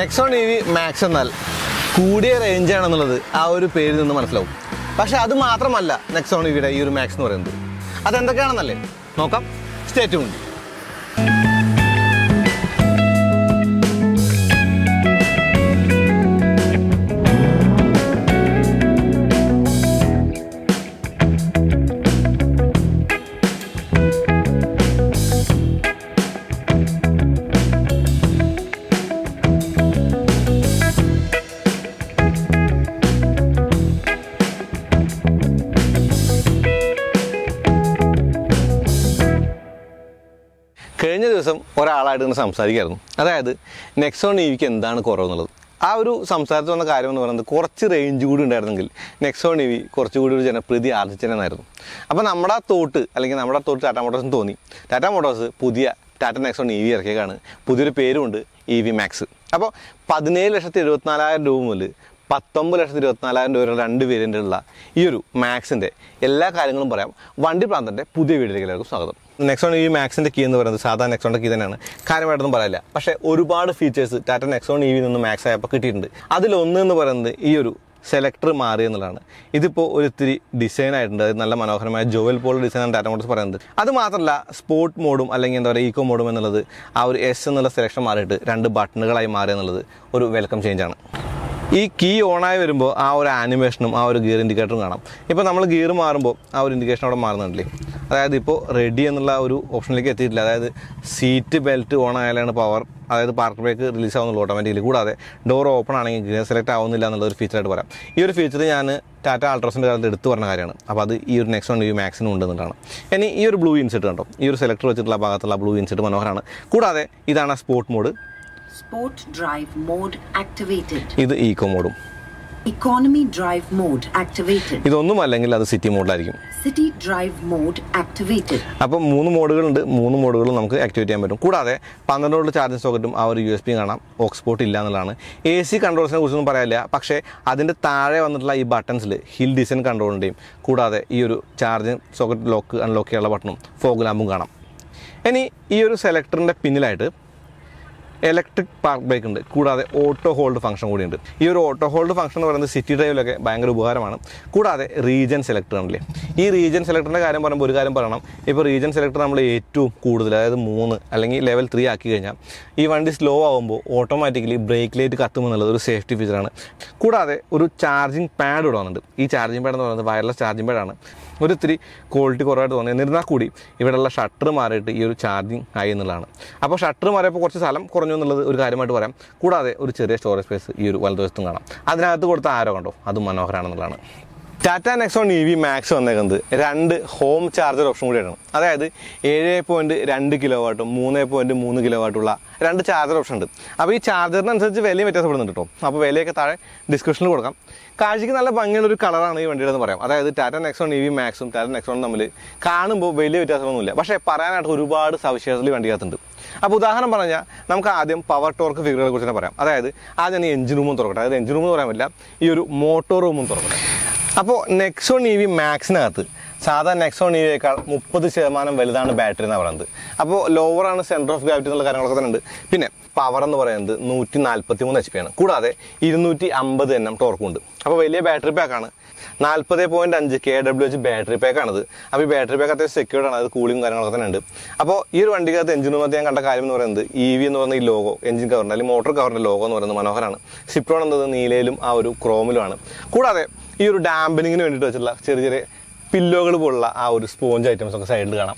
Nexon E V max എന്നാൽ കൂടിയ range ആണെന്നുള്ളത് ആ ഒരു പേരിൽ നിന്ന് മനസ്സിലാവും പക്ഷെ അത് മാത്രമല്ല നെക്സോൺ ഇ വിയുടെ ഈ ഒരു മാക്സ് എന്ന് പറയുന്നത് അതെന്തൊക്കെയാണെന്നല്ലേ നോക്കാം സ്റ്റേറ്റ് ഉണ്ട് കഴിഞ്ഞ ദിവസം ഒരാളായിട്ട് ഇങ്ങനെ സംസാരിക്കായിരുന്നു അതായത് നെക്സോൺ ഇ വിക്ക് എന്താണ് കുറവെന്നുള്ളത് ആ ഒരു സംസാരത്തിൽ വന്ന കാര്യം എന്ന് പറയുന്നത് കുറച്ച് റേഞ്ച് കൂടി ഉണ്ടായിരുന്നെങ്കിൽ നെക്സോൺ ഇ വി കുറച്ചുകൂടി ഒരു ജനപ്രീതി ആർജിച്ചതെന്നായിരുന്നു അപ്പോൾ നമ്മുടെ ആ തോട്ട് അല്ലെങ്കിൽ നമ്മുടെ ആ തോട്ട് ടാറ്റ മോട്ടോഴ്സിന് തോന്നി ടാറ്റ മോട്ടോഴ്സ് പുതിയ ടാറ്റ നെക്സോൺ ഇ വി ഇറക്കിയേക്കാണ് പുതിയൊരു പേരുമുണ്ട് ഇ വി മാക്സ് അപ്പോൾ പതിനേഴ് ലക്ഷത്തി എഴുപത്തിനാലായിരം രൂപ മുതൽ പത്തൊമ്പത് ലക്ഷത്തി ഇരുപത്തിനാലായിരം രൂപ രണ്ട് വേരിയൻ്റുള്ള ഈ ഒരു മാക്സിൻ്റെ എല്ലാ കാര്യങ്ങളും പറയാം വണ്ടി പ്രാന്തൻ്റെ പുതിയ വീഡിയോയിലേക്ക് എല്ലാവർക്കും സ്വാഗതം നെക്സോൺ ഈ മാക്സിൻ്റെ കീ എന്ന് പറയുന്നത് സാധാരണ നെക്സോണിൻ്റെ കീ തന്നെയാണ് കാര്യമായിട്ടൊന്നും പറയില്ല പക്ഷേ ഒരുപാട് features Tata Nexon E V നിന്ന് മാക്സ് ആയപ്പോൾ കിട്ടിയിട്ടുണ്ട് അതിലൊന്ന് എന്ന് പറയുന്നത് ഈ ഒരു സെലക്ടർ മാറി എന്നുള്ളതാണ് ഇതിപ്പോൾ ഒരു ഇത്തിരി ഡിസൈൻ ആയിട്ടുണ്ട് അത് നല്ല മനോഹരമായ ജോവൽ പോൾ ഡിസൈനാണ് ടാറ്റ മോട്ടോഴ്സ് പറയുന്നത് അത് മാത്രമല്ല സ്പോർട്ട് മോഡും അല്ലെങ്കിൽ എന്താ പറയുക ഈക്കോ മോഡും എന്നുള്ളത് ആ ഒരു എസ് എന്നുള്ള സെലക്ഷൻ മാറിയിട്ട് രണ്ട് ബട്ടണുകളായി മാറി എന്നുള്ളത് ഒരു വെൽക്കം ചേഞ്ചാണ് ഈ കീ ഓണായി വരുമ്പോൾ ആ ഒരു ആനിമേഷനും ആ ഒരു ഗിയർ ഇൻഡിക്കേറ്ററും കാണാം ഇപ്പോൾ നമ്മൾ ഗിയർ മാറുമ്പോൾ ആ ഒരു ഇൻഡിക്കേഷൻ അവിടെ മാറുന്നുണ്ടല്ലേ അതായത് ഇപ്പോൾ റെഡി എന്നുള്ള ഒരു ഓപ്ഷനിലേക്ക് എത്തിയിട്ടില്ല അതായത് സീറ്റ് ബെൽറ്റ് ഓൺ ആയാലാണ് പവർ അതായത് പാർക്ക് ബ്രേക്ക് റിലീസ് ആവുന്നുള്ളൂ ഓട്ടോമാറ്റിക്കലി കൂടാതെ ഡോർ ഓപ്പൺ ആണെങ്കിൽ ഗിയർ സെലക്ട് ആവുന്നില്ല എന്നുള്ള ഒരു ഫീച്ചറായിട്ട് പറയാം ഈ ഒരു ഫീച്ചർ ഞാൻ ടാറ്റ അൾട്രോസിൻ്റെ കാലത്ത് എടുത്തു പറഞ്ഞ കാര്യമാണ് അപ്പോൾ അത് ഈ ഒരു നെക്സ്റ്റ് ഈ മാക്സിനും ഉണ്ടെന്നുള്ളതാണ് ഇനി ഈ ഒരു ബ്ലൂ ഇൻസെറ്റ് കണ്ടോ ഈ ഒരു സെലക്ടർ വെച്ചിട്ടുള്ള ഭാഗത്തുള്ള ബ്ലൂ ഇൻസെറ്റ് മനോഹരമാണ് കൂടാതെ ഇതാണ് sport mode Sport drive mode activated. ഇത് Eeco മോഡും Economy drive mode activated. ഇതൊന്നും അല്ലെങ്കിൽ അത് സിറ്റി മോഡിലായിരിക്കും City drive mode activated. അപ്പോൾ മൂന്ന് മോഡുകളുണ്ട് മൂന്ന് മോഡുകളും നമുക്ക് ആക്ടിവേറ്റ് ചെയ്യാൻ പറ്റും കൂടാതെ പന്ത്രണ്ട് വോൾട്ട് ചാർജിങ് സോക്കറ്റും ആ ഒരു യു എസ് പിയും കാണാം ഓക്സ്പോർട്ട് ഇല്ല എന്നുള്ളതാണ് എ സി കൺട്രോൾസിനെ കുറിച്ചൊന്നും പറയാനില്ല പക്ഷേ അതിൻ്റെ താഴെ വന്നിട്ടുള്ള ഈ ബട്ടൺസിൽ ഹിൽ ഡിസൈൻ കൺട്രോളിൻ്റെയും കൂടാതെ ഈ ഒരു ചാർജിങ് സോക്കറ്റ് ലോക്ക് അൺലോക്ക് ചെയ്യാനുള്ള ബട്ടണും ഫോഗ് ലാമ്പും കാണാം ഇനി ഈ ഒരു സെലക്ടറിൻ്റെ പിന്നിലായിട്ട് ഇലക്ട്രിക് പാർക്ക് ബ്രേക്ക് ഉണ്ട് കൂടാതെ ഓട്ടോ ഹോൾഡ് ഫംഗ്ഷൻ കൂടിയുണ്ട് ഈ ഒരു ഓട്ടോ ഹോൾഡ് ഫംഗ്ഷൻ എന്ന് പറയുന്നത് സിറ്റി ഡ്രൈവിലൊക്കെ ഭയങ്കര ഉപകാരമാണ് കൂടാതെ റീജൻ സെലക്ടർ ആണല്ലേ ഈ റീജൻ സെലക്ടറിൻ്റെ കാര്യം പറയുമ്പോൾ ഒരു കാര്യം പറയണം ഇപ്പോൾ റീജൻ സെലക്ടർ നമ്മൾ ഏറ്റവും കൂടുതൽ അതായത് മൂന്ന് അല്ലെങ്കിൽ ലെവൽ ത്രീ ആക്കി കഴിഞ്ഞാൽ ഈ വണ്ടി സ്ലോ ആകുമ്പോൾ ഓട്ടോമാറ്റിക്കലി ബ്രേക്ക് ലൈറ്റ് കത്തുമെന്നുള്ളത് ഒരു സേഫ്റ്റി ഫീച്ചറാണ് കൂടാതെ ഒരു ചാർജിങ് പാഡ് ഇവിടെ വന്നിട്ടുണ്ട് ഈ ചാർജിങ് പാഡ് എന്ന് പറയുന്നത് വയർലെസ് ചാർജിങ് പാഡാണ് ഒരു ഇത്തിരി ക്വാളിറ്റി കുറവായിട്ട് തോന്നി എന്നിരുന്നാൽ കൂടി ഇവിടെയുള്ള ഷട്ടർ മാറിയിട്ട് ഈ ഒരു ചാർജിങ് ആയി എന്നുള്ളതാണ് അപ്പോൾ ഷട്ടർ മാറിയപ്പോൾ കുറച്ച് സ്ഥലം കുറഞ്ഞു എന്നുള്ളത് ഒരു കാര്യമായിട്ട് പറയാം കൂടാതെ ഒരു ചെറിയ സ്റ്റോറേജ് സ്പേസ് ഈ ഒരു വലതുവശത്തും കാണാം അതിനകത്ത് കൊടുത്ത ആരോ കണ്ടോ അത് മനോഹരമാണെന്നുള്ളതാണ് Tata Nexon E V max വന്നേക്കുന്നത് രണ്ട് ഹോം ചാർജർ ഓപ്ഷൻ കൂടിയാണ് അതായത് ഏഴ് പോയിൻറ്റ് രണ്ട് കിലോ വാട്ടും മൂന്ന് പോയിൻറ്റ് മൂന്ന് കിലോ വാട്ടുള്ള രണ്ട് ചാർജർ ഓപ്ഷൻ ഉണ്ട് അപ്പോൾ ഈ ചാർജറിനനുസരിച്ച് വിലയും വ്യത്യാസപ്പെടുന്നുണ്ട് കേട്ടോ അപ്പോൾ വിലയൊക്കെ താഴെ ഡിസ്ക്രിപ്ഷനിൽ കൊടുക്കാം കാഴ്ചയ്ക്ക് നല്ല ഭംഗിയുള്ള ഒരു കളറാണ് ഈ വണ്ടിയുടെ എന്ന് പറയാം അതായത് ടാറ്റ നെക്സോൺ ഇ വി മാക്സും ടാറ്റ നെക്സോണും തമ്മിൽ കാണുമ്പോൾ വലിയ വ്യത്യാസമൊന്നുമില്ല പക്ഷേ പറയാനായിട്ട് ഒരുപാട് സവിശേഷതകൾ ഈ വണ്ടിക്കകത്തുണ്ട് അപ്പോൾ ഉദാഹരണം പറഞ്ഞാൽ നമുക്ക് ആദ്യം പവർ ടോർക്ക് ഫിഗറുകളെ കുറിച്ച് തന്നെ പറയാം അതായത് ആദ്യം ഈ എഞ്ചിൻ റൂമും തുറക്കട്ടെ അതായത് എഞ്ചിൻ റൂം എന്ന് പറയാൻ പറ്റില്ല ഈ ഒരു മോട്ടോർ റൂമും തുറക്കട്ടെ അപ്പോൾ നെക്സോൺ ഇ വി മാക്സിനകത്ത് സാധാരണ നെക്സോൺ ഇ വിയേക്കാൾ മുപ്പത് ശതമാനം വലുതാണ് ബാറ്ററി എന്ന് പറയുന്നത് അപ്പോൾ ലോവറാണ് സെൻറ്റർ ഓഫ് ഗ്രാവിറ്റി എന്നുള്ള കാര്യങ്ങളൊക്കെ തന്നെ ഉണ്ട് പിന്നെ പവർ എന്ന് പറയുന്നത് നൂറ്റി നാൽപ്പത്തി മൂന്ന് എച്ച് പി ആണ് കൂടാതെ ഇരുന്നൂറ്റി അമ്പത് എണ്ണം ടോർക്കും ഉണ്ട് അപ്പോൾ വലിയ ബാറ്ററി പാക്കാണ് നാൽപ്പത് പോയിന്റ് അഞ്ച് കെ ഡബ്ല്യു എച്ച് ബാറ്ററി പാക്കാണത് അപ്പോൾ ഈ ബാറ്ററി പാക്ക് അത്യാവശ്യം സെക്യൂർഡ് ആണ് അത് കൂളിംഗ് കാര്യങ്ങളൊക്കെ തന്നെ ഉണ്ട് അപ്പോൾ ഈ ഒരു വണ്ടിക്കകത്ത് എഞ്ചിൻ റൂമത്ത് ഞാൻ കണ്ട കാര്യം എന്ന് പറയുന്നത് ഇ വി എന്ന് പറയുന്ന ഈ ലോഗോ എഞ്ചിൻ കവറിൻ്റെ അല്ലെങ്കിൽ മോട്ടോർ കവറിൻ്റെ ലോഗോ എന്ന് പറയുന്നത് മനോഹരമാണ് സിപ്രോൺ എന്നത് നീലയിലും ആ ഒരു ക്രോമിലുമാണ് കൂടാതെ ഈ ഒരു ഡാമ്പനിങ്ങിന് വേണ്ടിയിട്ട് വെച്ചിട്ടുള്ള ചെറിയ ചെറിയ പില്ലോകൾ പോലുള്ള ആ ഒരു സ്പോഞ്ച് ഐറ്റംസ് ഒക്കെ സൈഡിൽ കാണാം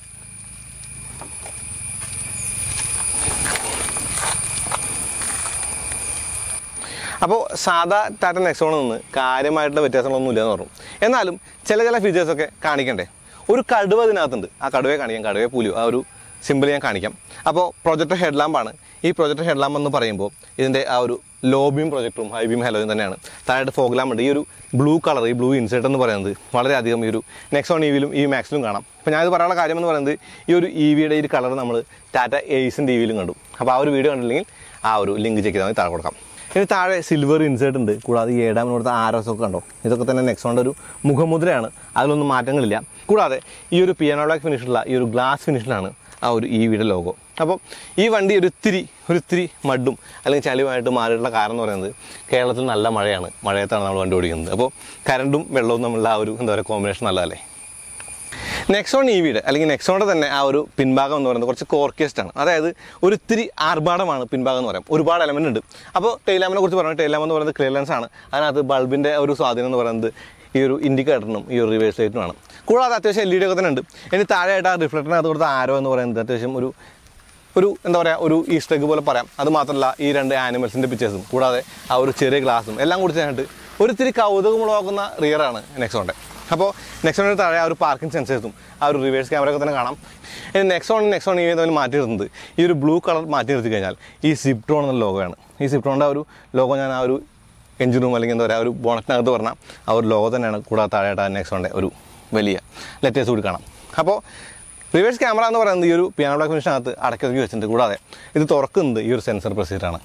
അപ്പോൾ സാധാ ടാറ്റ നെക്സോണിൽ നിന്ന് കാര്യമായിട്ടുള്ള വ്യത്യാസങ്ങളൊന്നും ഇല്ലെന്ന് പറഞ്ഞു എന്നാലും ചില ചില ഫീച്ചേഴ്സൊക്കെ കാണിക്കണ്ടേ ഒരു കടുവ ഇതിനകത്തുണ്ട് ആ കടുവയെ കാണിക്കാം കടുവയെ പുലിയോ ആ ഒരു സിമ്പിൾ ഞാൻ കാണിക്കാം അപ്പോൾ പ്രൊജക്ടർ ഹെഡ് ലാമ്പാണ് ഈ പ്രൊജക്ടർ ഹെഡ് ലാമ്പ് എന്ന് പറയുമ്പോൾ ഇതിൻ്റെ ആ ഒരു ലോ ബീം പ്രൊജക്ടറും ഹൈ ബീം ഹെലോയും തന്നെയാണ് താഴെ ഫോഗ് ലാമ്പ് ഉണ്ട് ഈ ഒരു ബ്ലൂ കളർ ഈ ബ്ലൂ ഇൻസേർട്ട് എന്ന് പറയുന്നത് വളരെയധികം ഈ ഒരു നെക്സോൺ ഇ വിയിലും ഈ മാക്സിലും കാണാം അപ്പോൾ ഞാനിത് പറയാനുള്ള കാര്യം എന്ന് പറയുന്നത് ഈ ഒരു ഇ വിയുടെ ഈ കളർ നമ്മൾ ടാറ്റ എയ്സിൻ്റെ ഇ വിയിലും കണ്ടു അപ്പോൾ ആ ഒരു വീഡിയോ കണ്ടില്ലെങ്കിൽ ആ ഒരു ലിങ്ക് ചെക്ക് ചെയ്താൽ മതി താഴെ കൊടുക്കാം ഇനി താഴെ സിൽവർ ഇൻസേർട്ട് ഉണ്ട് കൂടാതെ ഈ ഏഴാമിനോടത്തെ ആരോസ് ഒക്കെ കണ്ടോ ഇതൊക്കെ തന്നെ നെക്സോണിൻ്റെ ഒരു മുഖമുദ്രയാണ് അതിലൊന്നും മാറ്റങ്ങളില്ല കൂടാതെ ഈ ഒരു പിയാനോ ബ്ലാക്ക് ഫിനിഷുള്ള ഈ ഒരു ഗ്ലാസ് ഫിനിഷിലാണ് ആ ഒരു ഇ വിയുടെ ലോഗോ അപ്പോൾ ഈ വണ്ടി ഒരു ഇത്തിരി ഒരു ഇത്തിരി മഡും അല്ലെങ്കിൽ ചളിയുമായിട്ട് മാറിയിട്ടുള്ള കാരണം എന്ന് പറയുന്നത് കേരളത്തിൽ നല്ല മഴയാണ് മഴയത്താണ് നമ്മൾ വണ്ടി ഓടിക്കുന്നത് അപ്പോൾ കരണ്ടും വെള്ളവും തമ്മിലുള്ള ആ ഒരു എന്താ പറയുക കോമ്പിനേഷൻ നല്ലതല്ലേ നെക്സോൺ ഇ വിയുടെ അല്ലെങ്കിൽ നെക്സോണിൻ്റെ തന്നെ ആ ഒരു പിൻഭാഗം എന്ന് പറയുന്നത് കുറച്ച് കോർക്കിയസ്റ്റ് ആണ് അതായത് ഒരു ഇത്തിരി ആർഭാടമാണ് പിൻഭാഗം എന്ന് പറയാം ഒരുപാട് എലമെൻ്റ് ഉണ്ട് അപ്പോൾ ടെയിലാമിനെ കുറിച്ച് പറഞ്ഞു ടെയിലാം എന്ന് പറയുന്നത് ക്ലിയറൻസ് ആണ് അതിനകത്ത് ബൾബിൻ്റെ ഒരു സ്വാധീനം എന്ന് പറയുന്നത് ഈ ഒരു ഇൻഡിക്കേറ്ററിനും ഈ ഒരു റിവേഴ്സ് ലൈറ്റിനുമാണ് കൂടാതെ അത്യാവശ്യം എൽ ഇ ഡി ഒക്കെ തന്നെ ഉണ്ട് ഇനി താഴെയായിട്ട് ആ റിഫ്ലക്ടറിനകത്ത് കൊടുത്ത ആരോ എന്ന് പറയുന്നത് അത്യാവശ്യം ഒരു ഒരു എന്താ പറയുക ഒരു ഈസ്റ്റർ എഗ് പോലെ പറയാം അത് മാത്രമല്ല ഈ രണ്ട് ആനിമൽസിൻ്റെ പിക്ചേഴ്സും കൂടാതെ ആ ഒരു ചെറിയ ഗ്ലാസും എല്ലാം കൂടി ചേർന്നിട്ട് ഒരു ഇത്തിരി കൗതുകമുളവാക്കുന്ന റിയറാണ് നെക്സോണിൻ്റെ അപ്പോൾ നെക്സോണിന് താഴെ ആ ഒരു പാർക്കിംഗ് സെൻസേഴ്സും ആ ഒരു റിവേഴ്സ് ക്യാമറ ഒക്കെ തന്നെ കാണാം ഇനി നെക്സോൺ നെക്സോൺ ഈ തമ്മിൽ മാറ്റി നിർത്തുന്നത് ഈ ഒരു ബ്ലൂ കളർ മാറ്റി നിർത്തി കഴിഞ്ഞാൽ ഈ സിപ്ട്രോൺ എന്ന ലോഗോയാണ് ഈ സിപ്ട്രോണിൻ്റെ ആ ഒരു ലോഗോ ഞാൻ ആ ഒരു എഞ്ചിൻ റൂം അല്ലെങ്കിൽ എന്താ പറയുക ഒരു ബോണറ്റിനകത്ത് പറഞ്ഞാൽ ആ ഒരു ലോഗോ തന്നെയാണ് കൂടാതെ താഴെയായിട്ട് ആ നെക്സോണിൻ്റെ ഒരു വലിയ ലെറ്റേഴ്സ് കൂടി കാണാം അപ്പോൾ റിവേഴ്സ് ക്യാമറ എന്ന് പറയുന്നത് ഈ ഒരു പിയാനോ ബ്ലാക്ക് ഫിനിഷിനകത്ത് അടക്കി ഒതുക്കി വെച്ചിട്ടുണ്ട് കൂടാതെ ഇത് തുറക്കുന്നത് ഈ ഒരു സെൻസർ പ്രൊസീജറാണ്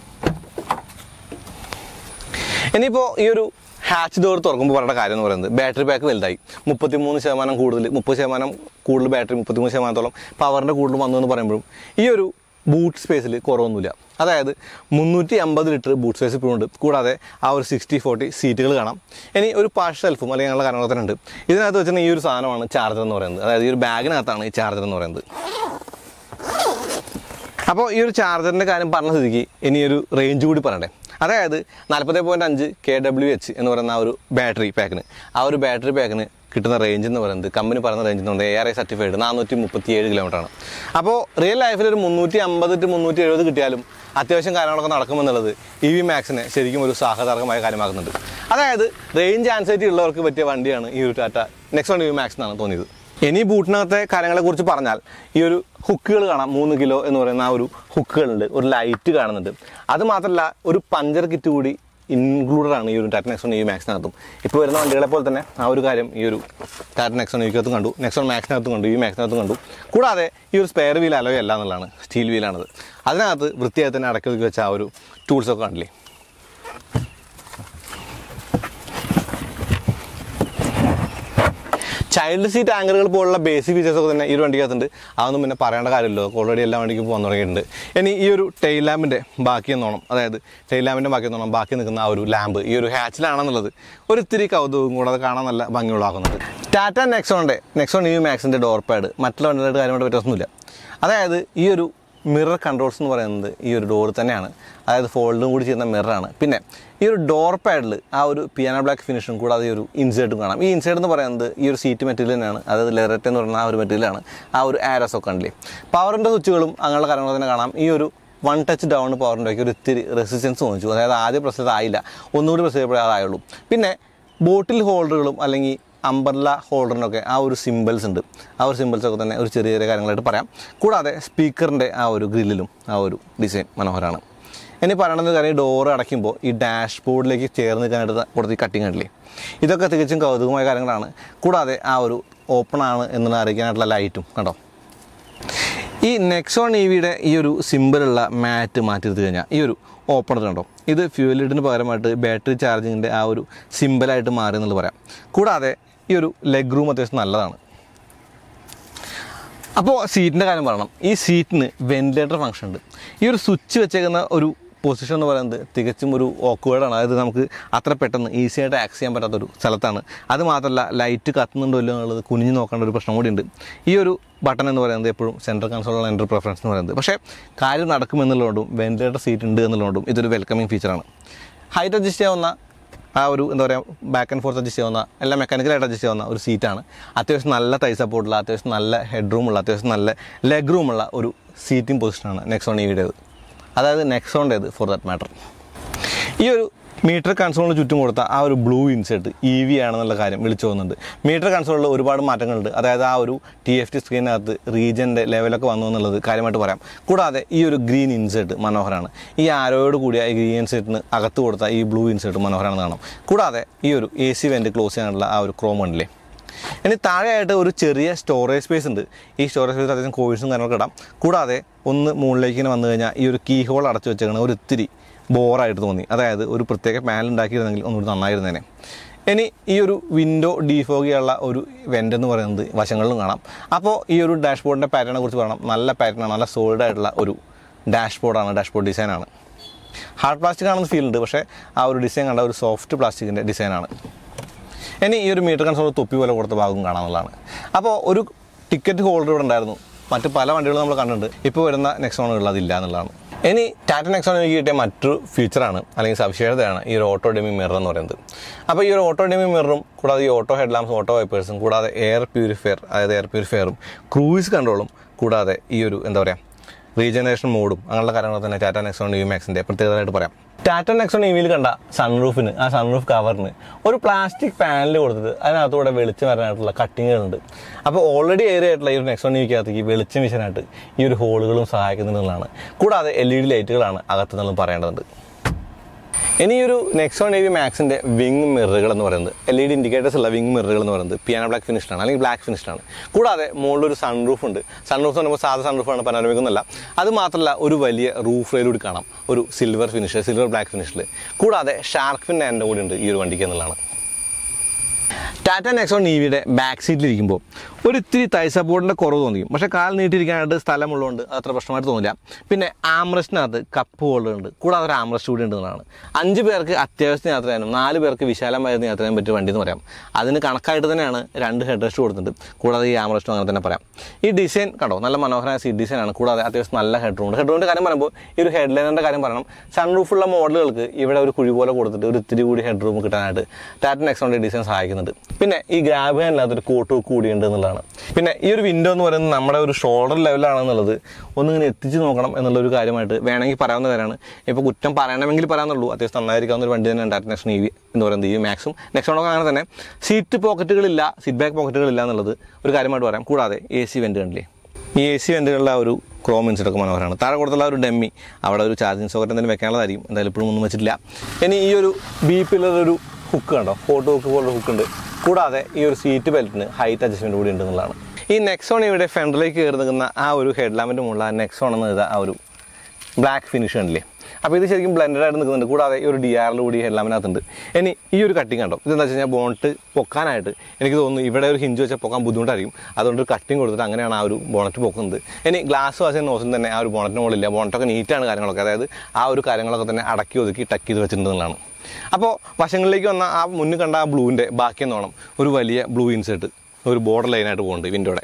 ഇനിയിപ്പോൾ ഈ ഒരു ഹാച്ച് ഡോർ തുറക്കുമ്പോൾ പറയേണ്ട കാര്യം എന്ന് പറയുന്നത് ബാറ്ററി പാക്ക് വലുതായി മുപ്പത്തിമൂന്ന് ശതമാനം കൂടുതൽ മുപ്പത് ശതമാനം കൂടുതൽ ബാറ്ററി മുപ്പത്തിമൂന്ന് ശതമാനത്തോളം പവറിൻ്റെ കൂടുതൽ വന്നു എന്ന് പറയുമ്പോഴും ഈ ഒരു ബൂട്ട് സ്പേസിൽ കുറവൊന്നുമില്ല അതായത് മുന്നൂറ്റി അമ്പത് ലിറ്റർ ബൂട്ട് സ്പേസ് ഇപ്പോഴുണ്ട് കൂടാതെ ആ ഒരു സിക്സ്റ്റി ഫോർട്ടി സീറ്റുകൾ കാണാം ഇനി ഒരു പാഷ് ഷെൽഫും അല്ലെങ്കിൽ അങ്ങനെയുള്ള കാര്യങ്ങളൊക്കെ തന്നെ ഉണ്ട് ഇതിനകത്ത് വെച്ചിട്ട് ഈ ഒരു സാധനമാണ് ചാർജർ എന്ന് പറയുന്നത് അതായത് ഈ ഒരു ബാഗിനകത്താണ് ഈ ചാർജർ എന്ന് പറയുന്നത് അപ്പോൾ ഈ ഒരു ചാർജറിൻ്റെ കാര്യം പറഞ്ഞ സ്ഥിതിക്ക് ഇനി ഒരു റേഞ്ച് കൂടി പറയണ്ടേ അതായത് നാൽപ്പത്തി പോയിൻറ്റ് അഞ്ച് കെ ഡബ്ല്യു എച്ച് എന്ന് പറയുന്ന ആ ഒരു ബാറ്ററി പാക്കിന് ആ ഒരു ബാറ്ററി പാക്കിന് കിട്ടുന്ന റേഞ്ച് എന്ന് പറയുന്നത് കമ്പനി പറയുന്ന റേഞ്ച് എന്ന് പറയുന്നത് എ ആർ ഐ സർട്ടിഫൈഡ് നാനൂറ്റി മുപ്പത്തി ഏഴ് കിലോമീറ്ററാണ് അപ്പോൾ റിയൽ ലൈഫിൽ ഒരു മുന്നൂറ്റി അമ്പത് ടു മുന്നൂറ്റി എഴുപത് കിട്ടിയാലും അത്യാവശ്യം കാര്യങ്ങളൊക്കെ നടക്കുമെന്നുള്ളത് ഇ വി മാക്സിനെ ശരിക്കും ഒരു സാഹചാർഗമായ കാര്യമാക്കുന്നുണ്ട് അതായത് റേഞ്ച് ആൻസൈറ്റി ഉള്ളവർക്ക് പറ്റിയ വണ്ടിയാണ് ഈ ഒരു Tata next E V max എന്നാണ് തോന്നിയത് ഇനി ബൂട്ടിനകത്തെ കാര്യങ്ങളെ കുറിച്ച് പറഞ്ഞാൽ ഈ ഒരു ഹുക്കുകൾ കാണാം മൂന്ന് കിലോ എന്ന് പറയുന്ന ആ ഒരു ഹുക്കുകളുണ്ട് ഒരു ലൈറ്റ് കാണുന്നുണ്ട് അത് മാത്രമല്ല ഒരു പഞ്ചർ കിറ്റ് കൂടി ഇൻക്ലൂഡഡ് ആണ് ഈ ഒരു ടാറ്റ നെക്സോൺ ഈ മാക്സിനകത്തും ഇപ്പോൾ വരുന്ന വണ്ടികളെ പോലെ തന്നെ ആ ഒരു കാര്യം ഈ ഒരു ടാറ്റ നെക്സോൺ യുക്കകത്തും കണ്ടു നെക്സോൺ മാക്സിനകത്തും കണ്ടു ഈ മാക്സിനകത്തും കണ്ടു കൂടാതെ ഈ ഒരു സ്പെയർ വീൽ അലോയ അല്ല എന്നുള്ളതാണ് സ്റ്റീൽ വീലാണത് അതിനകത്ത് വൃത്തിയായി തന്നെ അടക്കി ഒതുക്കി വെച്ച ആ ഒരു ടൂൾസൊക്കെ കണ്ടില്ലേ ചൈൽഡ് സീറ്റ് ആങ്കറുകൾ പോലുള്ള ബേസിക് ഫീച്ചേഴ്സ് ഒക്കെ തന്നെ ഈ ഒരു വണ്ടിക്കകത്തുണ്ട് അതൊന്നും പിന്നെ പറയേണ്ട കാര്യമില്ലല്ലോ ഓൾറെഡി എല്ലാ വണ്ടിക്കും പോകാൻ തുടങ്ങിയിട്ടുണ്ട് ഇനി ഈ ഒരു ടെയിൽ ലാമ്പിൻ്റെ ബാക്കി എന്നോണം അതായത് ടെയിൽ ലാമ്പിൻ്റെ ബാക്കി എന്നോണം ബാക്കി നിൽക്കുന്ന ആ ഒരു ലാമ്പ് ഈ ഒരു ഹാച്ചിലാണെന്നുള്ളത് ഒരു ഇത്തിരി കൗതുകവും കൂടാതെ കാണാൻ നല്ല ഭംഗിയുള്ളതാക്കുന്നുണ്ട് ടാറ്റ നെക്സോണിൻ്റെ നെക്സോൺ യു മാക്സിൻ്റെ ഡോർ പാഡ് മറ്റുള്ള വണ്ടികളുടെ കാര്യമായിട്ട് വ്യത്യാസമൊന്നുമില്ല അതായത് ഈ ഒരു മിറർ കൺട്രോൾസ് എന്ന് പറയുന്നത് ഈ ഒരു ഡോർ തന്നെയാണ് അതായത് ഫോൾഡും കൂടി ചെയ്യുന്ന മിററാണ് പിന്നെ ഈ ഒരു ഡോർ പാഡിൽ ആ ഒരു പിയാനോ ബ്ലാക്ക് ഫിനിഷും കൂടാതെ ഈ ഒരു ഇൻസേർട്ടും കാണാം ഈ ഇൻസേർട്ട് എന്ന് പറയുന്നത് ഈ ഒരു സീറ്റ് മെറ്റീരിയൽ തന്നെയാണ് അതായത് ലെററ്റ് എന്ന് പറയുന്ന ആ ഒരു മെറ്റീരിയലാണ് ആ ഒരു ആരസ് ഒക്കെ ഉണ്ടല്ലേ പവറിൻ്റെ സ്വിച്ചുകളും അങ്ങനെയുള്ള കാര്യങ്ങൾ തന്നെ കാണാം ഈ ഒരു വൺ ടച്ച് ഡൗൺ പവറിൻ്റെ ഒരു ഇത്തിരി റെസിസ്റ്റൻസ് തോന്നിച്ചു അതായത് ആദ്യം പ്രസ് ചെയ്തായില്ല ഒന്നുകൂടി പ്രസ് ചെയ്തപ്പോഴേ അതായുള്ളൂ പിന്നെ ബോട്ടിൽ ഹോൾഡറുകളും അല്ലെങ്കിൽ അംബർല ഹോൾഡറിനൊക്കെ ആ ഒരു സിമ്പിൾസ് ഉണ്ട് ആ ഒരു സിമ്പിൾസ് ഒക്കെ തന്നെ ഒരു ചെറിയ ചെറിയ കാര്യങ്ങളായിട്ട് പറയാം കൂടാതെ സ്പീക്കറിൻ്റെ ആ ഒരു ഗ്രില്ലിലും ആ ഒരു ഡിസൈൻ മനോഹരമാണ് ഇനി പറയണമെന്ന് കാര്യം ഡോറ് അടയ്ക്കുമ്പോൾ ഈ ഡാഷ് ബോർഡിലേക്ക് ചേർന്ന് നിൽക്കാനായിട്ട് കൊടുത്ത് ഈ കട്ടിങ് കണ്ടില്ലേ ഇതൊക്കെ തികച്ചും കൗതുകമായ കാര്യങ്ങളാണ് കൂടാതെ ആ ഒരു ഓപ്പൺ ആണ് എന്നുള്ള അറിയിക്കാനായിട്ടുള്ള ലൈറ്റും കണ്ടോ ഈ നെക്സോൺ ഇ വിയുടെ ഈ ഒരു സിമ്പിളുള്ള മാറ്റ് മാറ്റി എടുത്തു കഴിഞ്ഞാൽ ഈ ഒരു ഓപ്പണർ കണ്ടോ ഇത് ഫ്യൂൽ ലിഡിന് പകരമായിട്ട് ബാറ്ററി ചാർജിങ്ങിൻ്റെ ആ ഒരു സിമ്പിളായിട്ട് മാറി എന്നുള്ളത് പറയാം കൂടാതെ ഈ ഒരു ലെഗ് റൂം അത്യാവശ്യം നല്ലതാണ് അപ്പോൾ സീറ്റിൻ്റെ കാര്യം പറയണം ഈ സീറ്റിന് വെന്റിലേറ്റർ ഫംഗ്ഷൻ ഉണ്ട് ഈ ഒരു സ്വിച്ച് വെച്ചേക്കുന്ന ഒരു പൊസിഷൻ എന്ന് പറയുന്നത് തികച്ചും ഒരു ഓക്വേർഡാണ് അതായത് നമുക്ക് അത്ര പെട്ടെന്ന് ഈസി ആയിട്ട് ആക്സ് ചെയ്യാൻ പറ്റാത്തൊരു സ്ഥലത്താണ് അത് മാത്രമല്ല ലൈറ്റ് കത്തുന്നുണ്ടോ ഇല്ലയോ എന്നുള്ളത് കുനിഞ്ഞ് നോക്കേണ്ട ഒരു പ്രശ്നം കൂടിയുണ്ട് ഈ ഒരു ബട്ടൺ എന്ന് പറയുന്നത് എപ്പോഴും സെൻട്രൽ കൺസോൾ എൻ്റർ പ്രിഫറൻസ് എന്ന് പറയുന്നത് പക്ഷേ കാര്യം നടക്കുമെന്നുള്ളതുകൊണ്ടും വെന്റിലേറ്റർ സീറ്റ് ഉണ്ട് എന്നുള്ളതുകൊണ്ടും ഇതൊരു വെൽക്കമിങ് ഫീച്ചറാണ് ഹൈറ്റ് അഡ്ജസ്റ്റ് ചെയ്യാവുന്ന ആ ഒരു എന്താ പറയുക ബാക്ക് ആൻഡ് ഫോർത്ത് അഡ്ജസ്റ്റ് ചെയ്യാവുന്ന എല്ലാം മെക്കാനിക്കലായിട്ട് അഡ്ജസ്റ്റ് ചെയ്യാവുന്ന ഒരു സീറ്റാണ് അത്യാവശ്യം നല്ല തൈ സപ്പോർട്ടുള്ള അത്യാവശ്യം നല്ല ഹെഡ് റൂമുള്ള അത്യാവശ്യം നല്ല ലെഗ് റൂമുള്ള ഒരു സീറ്റിംഗ് പൊസിഷനാണ് നെക്സോൺ ഇവിടേത് അതായത് നെക്സോണ്ടേത് ഫോർ ദാറ്റ് മാറ്റർ ഈ ഒരു മീറ്റർ കൺസോളിന് ചുറ്റും കൊടുത്ത ആ ഒരു ബ്ലൂ ഇൻസെർട്ട് ഇ വി ആണെന്നുള്ള കാര്യം വിളിച്ചു പോകുന്നുണ്ട് മീറ്റർ കൺസോളിൽ ഒരുപാട് മാറ്റങ്ങളുണ്ട് അതായത് ആ ഒരു ടി എഫ് ടി സ്ക്രീനകത്ത് റീജൻ്റെ ലെവലൊക്കെ വന്നു എന്നുള്ളത് കാര്യമായിട്ട് പറയാം കൂടാതെ ഈ ഒരു ഗ്രീൻ ഇൻസെർട്ട് മനോഹരമാണ് ഈ ആരോയോട് കൂടിയ ഈ ഗ്രീൻ ഇൻസെർട്ടിന് അകത്ത് കൊടുത്ത ഈ ബ്ലൂ ഇൻസെർട്ട് മനോഹരമാണെന്ന് കാണാം കൂടാതെ ഈ ഒരു എ സി വെൻ്റ് ക്ലോസ് ചെയ്യാനുള്ള ആ ഒരു ക്രോം ഉണ്ടല്ലേ ഇനി താഴെയായിട്ട് ഒരു ചെറിയ സ്റ്റോറേജ് സ്പേസ് ഉണ്ട് ഈ സ്റ്റോറേജ് സ്പേസ് അത്യാവശ്യം കോഴ്സും കാര്യങ്ങളൊക്കെ ഇടാം കൂടാതെ ഒന്ന് മുകളിലേക്ക് ഇങ്ങനെ വന്നു കഴിഞ്ഞാൽ ഈ ഒരു കീ ഹോൾ അടച്ചു വെച്ചേക്കണ ഒരു ഇത്തിരി ബോറായിട്ട് തോന്നി അതായത് ഒരു പ്രത്യേക പാനൽ ഉണ്ടാക്കിയിരുന്നെങ്കിൽ ഒന്നുകൂടി നന്നായിരുന്നേനെ ഇനി ഈ ഒരു വിൻഡോ ഡീഫോഗിയുള്ള ഒരു വെൻ്റ് എന്ന് പറയുന്നത് വശങ്ങളിലും കാണാം അപ്പോൾ ഈ ഒരു ഡാഷ്ബോർഡിൻ്റെ പാറ്റേണെ കുറിച്ച് പറയണം നല്ല പാറ്റേണാണ് നല്ല സോളിഡ് ആയിട്ടുള്ള ഒരു ഡാഷ്ബോർഡാണ് ഡാഷ്ബോർഡ് ഡിസൈനാണ് ഹാർഡ് പ്ലാസ്റ്റിക് ആണെന്ന് ഫീൽ ഉണ്ട് പക്ഷേ ആ ഒരു ഡിസൈൻ കണ്ട ഒരു സോഫ്റ്റ് പ്ലാസ്റ്റിക്കിൻ്റെ ഡിസൈനാണ് ഇനി ഈ ഒരു മീറ്റർ കൺസോൾ തൊപ്പി പോലെ കൊടുത്ത ഭാഗം കാണാമെന്നുള്ളതാണ് അപ്പോൾ ഒരു ടിക്കറ്റ് ഹോൾഡർ ഇവിടെ ഉണ്ടായിരുന്നു മറ്റ് പല വണ്ടികളും നമ്മൾ കണ്ടിട്ടുണ്ട് ഇപ്പോൾ വരുന്ന നെക്സോണുകളിൽ അതില്ല എന്നുള്ളതാണ് ഇനി ടാറ്റ നെക്സോൺ എനിക്ക് കിട്ടിയ മറ്റൊരു ഫീച്ചറാണ് അല്ലെങ്കിൽ സവിശേഷതയാണ് ഈ ഒരു ഓട്ടോ ഡെമി മിറർ എന്ന് പറയുന്നത് അപ്പോൾ ഈ ഒരു ഓട്ടോ ഡെമി മിററും കൂടാതെ ഈ ഓട്ടോ ഹെഡ് ലാംപ്സ് ഓട്ടോ വൈപ്പേഴ്സും കൂടാതെ എയർ പ്യൂരിഫയർ അതായത് എയർ പ്യൂരിഫയറും ക്രൂയിസ് കൺട്രോളും കൂടാതെ ഈ ഒരു എന്താ പറയുക റീജനറേഷൻ മോഡും അങ്ങനെയുള്ള കാര്യങ്ങൾ തന്നെ ടാറ്റ നെക്സോൺ ഇ മാക്സിൻ്റെ പ്രത്യേകതയായിട്ട് പറയാം ടാറ്റ നെക്സോൺ ഇവിയിൽ കണ്ട സൺറൂഫിന് ആ സൺറൂഫ് കവറിന് ഒരു പ്ലാസ്റ്റിക് പാനൽ കൊടുത്തിട്ട് അതിനകത്തൂടെ വെളിച്ചം വരാനായിട്ടുള്ള കട്ടിങ്ങുകളുണ്ട് അപ്പോൾ ഓൾറെഡി ഏരിയ ആയിട്ടുള്ള ഈ ഒരു നെക്സോൺ ഇവിക്കകത്തേക്ക് വെളിച്ചം വീശാനായിട്ട് ഈ ഒരു ഹോളുകളും സഹായിക്കുന്നുള്ളതാണ് കൂടാതെ എൽ ഇ ഡി ലൈറ്റുകളാണ് അകത്തുനിന്നും പറയേണ്ടതുണ്ട് ഇനി ഈ ഒരു നെക്സോൺ എ വി മാക്സിൻ്റെ വിങ് മിററുകൾ എന്ന് പറയുന്നത് എൽ ഇ ഡി ഇൻഡിക്കേറ്റേഴ്സ് ഉള്ള വിങ് മിററുകൾ എന്ന് പറയുന്നത് പിയാനോ ബ്ലാക്ക് ഫിനിഷ്ഡാണ് അല്ലെങ്കിൽ ബ്ലാക്ക് ഫിനിഷ്ഡാണ് കൂടാതെ മുകളിൽ ഒരു സൺറൂഫ് ഉണ്ട് സൺറൂഫ് എന്ന് പറയുമ്പോൾ സാധാ സൺറൂഫാണ് പനോരമിക് എന്നല്ല അത് മാത്രമല്ല ഒരു വലിയ റൂഫ് റെയിലൂടെ കാണാം ഒരു സിൽവർ ഫിനിഷ് സിൽവർ ബ്ലാക്ക് ഫിനിഷിൽ കൂടാതെ ഷാർക്ക് ഫിൻ എൻ്റെ കൂടി ഉണ്ട് ഈ ഒരു വണ്ടിക്ക് എന്നുള്ളതാണ് ടാറ്റ നെക്സോൺ ഇവിയുടെ ബാക്ക് സീറ്റിലിരിക്കുമ്പോൾ ഒരു ഇത്തിരി തൈ സപ്പോർട്ടിൻ്റെ കുറവ് തോന്നിക്കും പക്ഷേ കാൽ നീട്ടിയിരിക്കാനായിട്ട് സ്ഥലമുള്ളതുകൊണ്ട് അത് അത്ര പ്രശ്നമായിട്ട് തോന്നില്ല പിന്നെ ആംറസ്റ്റിനകത്ത് കപ്പ് ഹോൾഡർ ഉണ്ട് കൂടാതെ ഒരു ആംറസ്റ്റ് കൂടി ഉണ്ടെന്നാണ് അഞ്ച് പേർക്ക് അത്യാവശ്യത്തിന് യാത്ര ചെയ്യാനും നാല് പേർക്ക് വിശാലമായിരുന്നു യാത്ര ചെയ്യാൻ പറ്റിയ വണ്ടി എന്ന് പറയാം അതിന് കണക്കായിട്ട് തന്നെയാണ് രണ്ട് ഹെഡ് റെസ്റ്റ് കൊടുത്തിട്ടുണ്ട് കൂടാതെ ഈ ആംറസ്റ്റും അങ്ങനെ തന്നെ പറയാം ഈ ഡിസൈൻ കണ്ടോ നല്ല മനോഹരമായ സീറ്റ് ഡിസൈനാണ് കൂടാതെ അത്യാവശ്യം നല്ല ഹെഡ് റൂം ഹെഡ് റൂമിൻ്റെ കാര്യം പറയുമ്പോൾ ഈ ഒരു ഹെഡ് ലൈനറിൻ്റെ കാര്യം പറയണം സൺറൂഫുള്ള മോഡലുകൾക്ക് ഇവിടെ ഒരു കുഴി പോലെ കൊടുത്തിട്ട് ഒരു ഇത്തിരി കൂടി ഹെഡ് റൂം കിട്ടാനായിട്ട് ടാറ്റ നെക്സോണിൻ്റെ ഡിസൈൻ സഹായിക്കുന്നുണ്ട് പിന്നെ ഈ ഗ്രാബ് ഹാൻഡിനകത്തൊരു കോട്ട് കൂടിയുണ്ട് എന്നുള്ളതാണ് പിന്നെ ഈ ഒരു വിൻഡോ എന്ന് പറയുന്നത് നമ്മുടെ ഒരു ഷോൾഡർ ലെവലാണെന്നുള്ളത് ഒന്നിങ്ങനെ എത്തിച്ച് നോക്കണം എന്നുള്ള ഒരു കാര്യമായിട്ട് വേണമെങ്കിൽ പറയാവുന്ന കാര്യമാണ് ഇപ്പോൾ കുറ്റം പറയണമെങ്കിൽ പറയാമെന്നുള്ളൂ അത്യാവശ്യം നന്നായിരിക്കാവുന്ന ഒരു വണ്ടി തന്നെയാണ് ടാറ്റ നെക്സോൺ ഇ വി എന്ന് പറയുന്നത് ഈ മാക്സും നെക്സോണൊക്കെ അങ്ങനെ തന്നെ സീറ്റ് പോക്കറ്റുകളില്ല സീറ്റ് ബാക്ക് പോക്കറ്റുകളില്ല എന്നുള്ളത് ഒരു കാര്യമായിട്ട് പറയാം കൂടാതെ എ സി വെൻ്റ് കണ്ടില്ലേ ഈ എ സി വെൻ്റുകളിലെ ആ ഒരു ക്രോം ഇൻസിഡൊക്കെ മനോഹരമാണ് താഴെ കൊടുത്തുള്ള ആ ഒരു ഡെമ്മി അവിടെ ഒരു ചാർജിങ് സോക്കറ്റ് എന്തെങ്കിലും വെക്കാനുള്ളതായിരിക്കും എന്തായാലും ഇപ്പോഴും ഒന്നും വെച്ചിട്ടില്ല ഇനി ഈ ഒരു ബി പില്ലർ ഒരു ഹുക്ക് കണ്ടോ ഫോട്ടോ ഹുക്ക് പോലൊരു ഹുക്ക് ഉണ്ട് കൂടാതെ ഈ ഒരു സീറ്റ് ബെൽറ്റിന് ഹൈറ്റ് അഡ്ജസ്റ്റ്മെൻറ്റ് കൂടി ഉണ്ട് എന്നുള്ളതാണ് ഈ നെക്സോൺ ഇവിടെ ഫ്രണ്ടിലേക്ക് കയറി നിൽക്കുന്ന ആ ഒരു ഹെഡ് ലാമ്പിൻ്റെ മുകളിൽ ആ നെക്സോൺ എന്ന് എഴുതാ ആ ഒരു ബ്ലാക്ക് ഫിനിഷ് കണ്ടില്ലേ അപ്പോൾ ഇത് ശരിക്കും ബ്ലെൻഡഡ് ആയിട്ട് നിൽക്കുന്നുണ്ട് കൂടാതെ ഈ ഒരു ഡി ആറിൽ കൂടി ഹെഡ്ലാമിനകത്തുണ്ട് ഇനി ഈ ഒരു കട്ടിങ് കണ്ടോ ഇതെന്താ വെച്ച് കഴിഞ്ഞാൽ ബോണറ്റ് പൊക്കാനായിട്ട് എനിക്ക് തോന്നുന്നു ഇവിടെ ഒരു ഹിഞ്ച് വെച്ചാൽ പൊക്കാൻ ബുദ്ധിമുട്ടായിരിക്കും അതുകൊണ്ട് ഒരു കട്ടിങ് കൊടുത്തിട്ട് അങ്ങനെയാണ് ആ ഒരു ബോണറ്റ് പൊക്കുന്നത് ഇനി ഗ്ലാസ് വാശം നോസം തന്നെ ആ ഒരു ബോണറ്റിന് മുകളിലില്ല ബോണറ്റൊക്കെ നീറ്റാണ് കാര്യങ്ങളൊക്കെ അതായത് ആ ഒരു കാര്യങ്ങളൊക്കെ തന്നെ അടക്കി ഒതുക്കി ടക്ക് ചെയ്ത് വെച്ചിട്ടുണ്ടെന്നുള്ളതാണ് അപ്പോൾ വശങ്ങളിലേക്ക് വന്ന ആ മുന്നിൽ കണ്ട ആ ബ്ലൂവിൻ്റെ ബാക്കി എന്നോണം ഒരു വലിയ ബ്ലൂ ഇൻസേർട്ട് ഒരു ബോർഡർ ലൈനായിട്ട് പോകുന്നുണ്ട് വിൻഡോയുടെ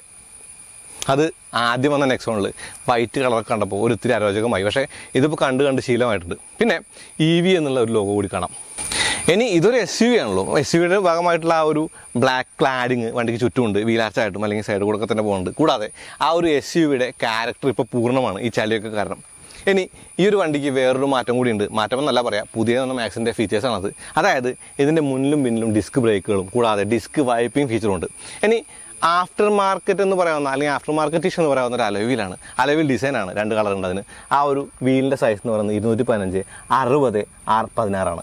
അത് ആദ്യം വന്ന നെക്സോണിൽ വൈറ്റ് കളർ കണ്ടപ്പോൾ ഒരു ഇത്തിരി അരോചകമായി പക്ഷേ ഇതിപ്പോൾ കണ്ട് കണ്ട് ശീലമായിട്ടുണ്ട് പിന്നെ ഇ വി എന്നുള്ള ഒരു ലോഗോ കൂടി കാണാം ഇനി ഇതൊരു എസ് യു വി ആണല്ലോ എസ് യു വിയുടെ ഭാഗമായിട്ടുള്ള ആ ഒരു ബ്ലാക്ക് ക്ലാഡിങ് വണ്ടിക്ക് ചുറ്റുമുണ്ട് വീലാർച്ചായിട്ടും അല്ലെങ്കിൽ സൈഡ് കൂടെ ഒക്കെ തന്നെ പോകുന്നുണ്ട് കൂടാതെ ആ ഒരു എസ് യു വിയുടെ ക്യാരക്ടർ ഇപ്പോൾ പൂർണ്ണമാണ് ഈ ചളിയൊക്കെ കാരണം ഇനി ഈ ഒരു വണ്ടിക്ക് വേറൊരു മാറ്റം കൂടി ഉണ്ട് മാറ്റം എന്നല്ല പറയാം പുതിയ വന്ന മാക്സിൻ്റെ ഫീച്ചേഴ്സാണത് അതായത് ഇതിൻ്റെ മുന്നിലും പിന്നിലും ഡിസ്ക് ബ്രേക്കുകളും കൂടാതെ ഡിസ്ക് വൈപ്പിംഗ് ഫീച്ചറും ഉണ്ട് ഇനി ആഫ്റ്റർ മാർക്കറ്റ് എന്ന് പറയാവുന്ന അല്ലെങ്കിൽ ആഫ്റ്റർ മാർക്കറ്റ് ഇഷ്യൂ എന്ന് പറയാവുന്ന ഒരു അലവിലാണ് അലവിൽ ഡിസൈനാണ് രണ്ട് കളർ ഉണ്ട് അതിന് ആ ഒരു വീലിൻ്റെ സൈസ് എന്ന് പറയുന്നത് ഇരുന്നൂറ്റി പതിനഞ്ച് അറുപത് ആറ് പതിനാറാണ്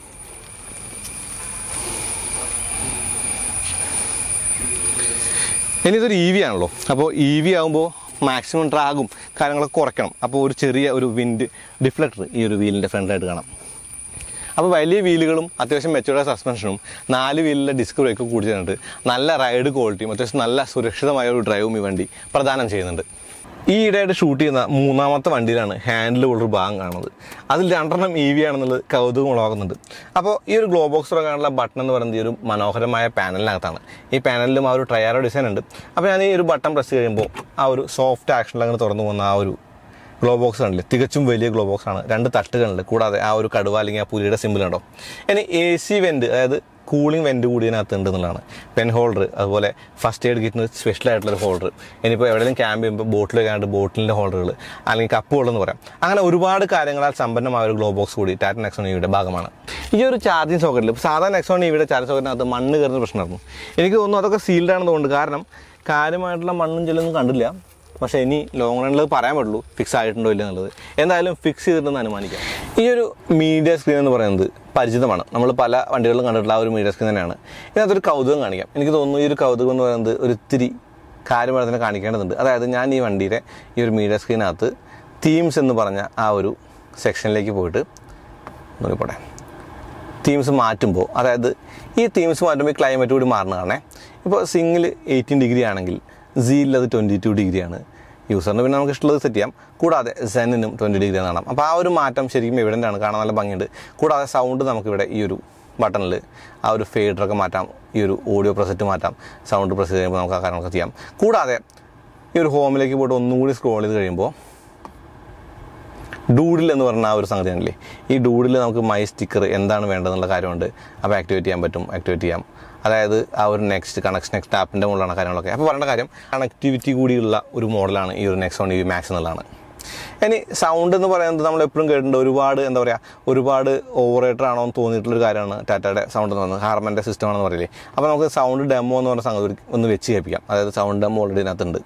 ഇനി ഇതൊരു ഇ വി ആണല്ലോ അപ്പോൾ ഇ വി ആകുമ്പോൾ മാക്സിമം ട്രാഗും കാര്യങ്ങളൊക്കെ കുറയ്ക്കണം അപ്പോൾ ഒരു ചെറിയ ഒരു വിൻഡ് ഡിഫ്ലക്ടർ ഈ ഒരു വീലിൻ്റെ ഫ്രണ്ടിലായിട്ട് കാണാം അപ്പോൾ വലിയ വീലുകളും അത്യാവശ്യം മെച്ചൂർഡ് സസ്പെൻഷനും നാല് വീലിലെ ഡിസ്ക് ബ്രേക്കും കൂടി ചേർന്നിട്ട് നല്ല റൈഡ് ക്വാളിറ്റിയും അത്യാവശ്യം നല്ല സുരക്ഷിതമായ ഒരു ഡ്രൈവും ഈ വണ്ടി പ്രദാനം ചെയ്യുന്നുണ്ട് ഈ ഇടയായിട്ട് ഷൂട്ട് ചെയ്യുന്ന മൂന്നാമത്തെ വണ്ടിയിലാണ് ഹാൻഡിൽ ഉള്ളൊരു ഭാഗം കാണുന്നത് അതിൽ രണ്ടെണ്ണം ഇ വി ആണെന്നുള്ളത് കൗതുകം ഉളവാക്കുന്നുണ്ട് അപ്പോൾ ഈ ഒരു ഗ്ലോ ബോക്സ് തുറക്കാനുള്ള ബട്ടൺ എന്ന് പറയുന്നത് ഈ ഒരു മനോഹരമായ പാനലിനകത്താണ് ഈ പാനലിലും ആ ഒരു ട്രയാറോ ഡിസൈൻ ഉണ്ട് അപ്പോൾ ഞാൻ ഈ ഒരു ബട്ടൺ പ്രസ് ചെയ്യുമ്പോൾ ആ ഒരു സോഫ്റ്റ് ആക്ഷനിൽ അങ്ങനെ തുറന്നു പോകുന്ന ആ ഒരു ഗ്ലോ ബോക്സ് കണ്ടില്ലേ തികച്ചും വലിയ ഗ്ലോ ബോക്സ് ആണ് രണ്ട് തട്ടുകളുണ്ട് കൂടാതെ ആ ഒരു കടുവ അല്ലെങ്കിൽ ആ പുലിയുടെ സിമ്പിൾ ഉണ്ടോ ഇനി എ സി വെൻറ്റ് അതായത് കൂളിംഗ് വെൻറ്റ് കൂടി ഇതിനകത്ത് ഉണ്ട് എന്നുള്ളതാണ് പെൻ ഹോൾഡർ അതുപോലെ ഫസ്റ്റ് എയ്ഡ് കിറ്റുന്ന സ്പെഷ്യൽ ആയിട്ടുള്ള ഒരു ഹോൾഡർ ഇനിയിപ്പോൾ എവിടെയെങ്കിലും ക്യാമ്പ് ചെയ്യുമ്പോൾ ബോട്ടിൽ വെക്കാണ്ട് ബോട്ടിലിൻ്റെ ഹോൾഡറുകൾ അല്ലെങ്കിൽ കപ്പ് ഹോൾഡർ എന്ന് പറയാം അങ്ങനെ ഒരുപാട് കാര്യങ്ങളാൽ സമ്പന്നമായ ഒരു ഗ്ലോ ബോക്സ് കൂടി ടാറ്റ നെക്സോൺ ഇവിയുടെ ഭാഗമാണ് ഈ ഒരു ചാർജിങ് സോക്കറ്റിൽ സാധാരണ നെക്സോൺ ഇവിടെ ചാർജ് സോക്കറ്റിനകത്ത് മണ്ണ് കയറുന്ന പ്രശ്നമായിരുന്നു എനിക്ക് തോന്നുന്നു അതൊക്കെ സീൽഡ് ആണെന്ന് തോന്നുന്നു കാരണം കാര്യമായിട്ടുള്ള മണ്ണും ചെല്ലൊന്നും കണ്ടില്ല പക്ഷേ ഇനി ലോങ് റണ്ണിൽ പറയാൻ പറ്റുള്ളൂ ഫിക്സ് ആയിട്ടുണ്ടോ ഇല്ല എന്നുള്ളത് എന്തായാലും ഫിക്സ് ചെയ്തിട്ടെന്ന് അനുമാനിക്കാം ഈ ഒരു മീഡിയ സ്ക്രീൻ എന്ന് പറയുന്നത് പരിചിതമാണ് നമ്മൾ പല വണ്ടികളിലും കണ്ടിട്ടുള്ള ആ ഒരു മീഡിയ സ്ക്രീൻ തന്നെയാണ് ഇതിനകത്തൊരു കൗതുകം കാണിക്കാം എനിക്ക് തോന്നുന്നു ഈ ഒരു കൗതുകം എന്ന് പറയുന്നത് ഒരു ഇത്തിരി കാര്യമായി തന്നെ കാണിക്കേണ്ടതുണ്ട് അതായത് ഞാൻ ഈ വണ്ടിയുടെ ഈ ഒരു മീഡിയ സ്ക്രീനകത്ത് തീംസ് എന്ന് പറഞ്ഞ ആ ഒരു സെക്ഷനിലേക്ക് പോയിട്ട് നോക്കിപ്പോട്ടെ തീംസ് മാറ്റുമ്പോൾ അതായത് ഈ തീംസ് മാറ്റുമ്പോൾ ഈ ക്ലൈമറ്റ് കൂടി മാറുന്നതാണേ ഇപ്പോൾ സിംഗിൾ എയ്റ്റീൻ ഡിഗ്രി ആണെങ്കിൽ സീലിൽ അത് ട്വൻറ്റി ടു ഡിഗ്രിയാണ് യൂസറിന് പിന്നെ നമുക്ക് ഇഷ്ടമുള്ളത് സെറ്റ് ചെയ്യാം കൂടാതെ സെന്നിനും ട്വൻറ്റി ഡിഗ്രി കാണാം അപ്പോൾ ആ ഒരു മാറ്റം ശരിക്കും എവിഡൻ്റ് ആണ് കാണാൻ നല്ല ഭംഗിയുണ്ട് കൂടാതെ സൗണ്ട് നമുക്കിവിടെ ഈ ഒരു ബട്ടണിൽ ആ ഒരു ഫേഡറൊക്കെ മാറ്റാം ഈ ഒരു ഓഡിയോ പ്രസറ്റ് മാറ്റാം സൗണ്ട് പ്രസ് ചെയ്യുമ്പോൾ നമുക്ക് ആ കാര്യങ്ങളൊക്കെ ചെയ്യാം കൂടാതെ ഈ ഒരു ഹോമിലേക്ക് പോയിട്ട് ഒന്നും കൂടി സ്ക്രോൾ ചെയ്ത് കഴിയുമ്പോൾ ഡൂഡിൽ എന്ന് പറഞ്ഞ ആ ഒരു സംഗതിയാണല്ലേ ഈ ഡൂഡിൽ നമുക്ക് മൈ സ്റ്റിക്കർ എന്താണ് വേണ്ടതെന്നുള്ള കാര്യമുണ്ട് അപ്പോൾ ആക്ടിവേറ്റ് ചെയ്യാൻ പറ്റും ആക്ടിവേറ്റ് ചെയ്യാം അതായത് ആ ഒരു നെക്സ്റ്റ് കണക്ഷൻ നെക്സ്റ്റ് ആപ്പിൻ്റെ മുകളിലാണ് കാര്യങ്ങളൊക്കെ അപ്പോൾ പറയേണ്ട കാര്യം കണക്ടിവിറ്റി കൂടിയുള്ള ഒരു മോഡലാണ് ഈ ഒരു Nexon E V max എന്നുള്ളതാണ് ഇനി സൗണ്ട് എന്ന് പറയുന്നത് നമ്മൾ എപ്പോഴും കേട്ടിട്ടുണ്ട് ഒരുപാട് എന്താ പറയുക ഒരുപാട് ഓവർ റേറ്റർ ആണോ എന്ന് തോന്നിയിട്ടുള്ളൊരു കാര്യമാണ് ടാറ്റയുടെ സൗണ്ട് എന്ന് പറയുന്നത് ഹാർമൻ്റെ സിസ്റ്റം ആണെന്ന് പറയില്ലേ അപ്പോൾ നമുക്ക് സൗണ്ട് ഡെമോ എന്ന് പറഞ്ഞ സംഗതി ഒരു- ഒന്ന് വെച്ച് കേൾപ്പിക്കാം അതായത് സൗണ്ട് ഡെമോ ഓൾറെഡി ഇതിനകത്തുണ്ട്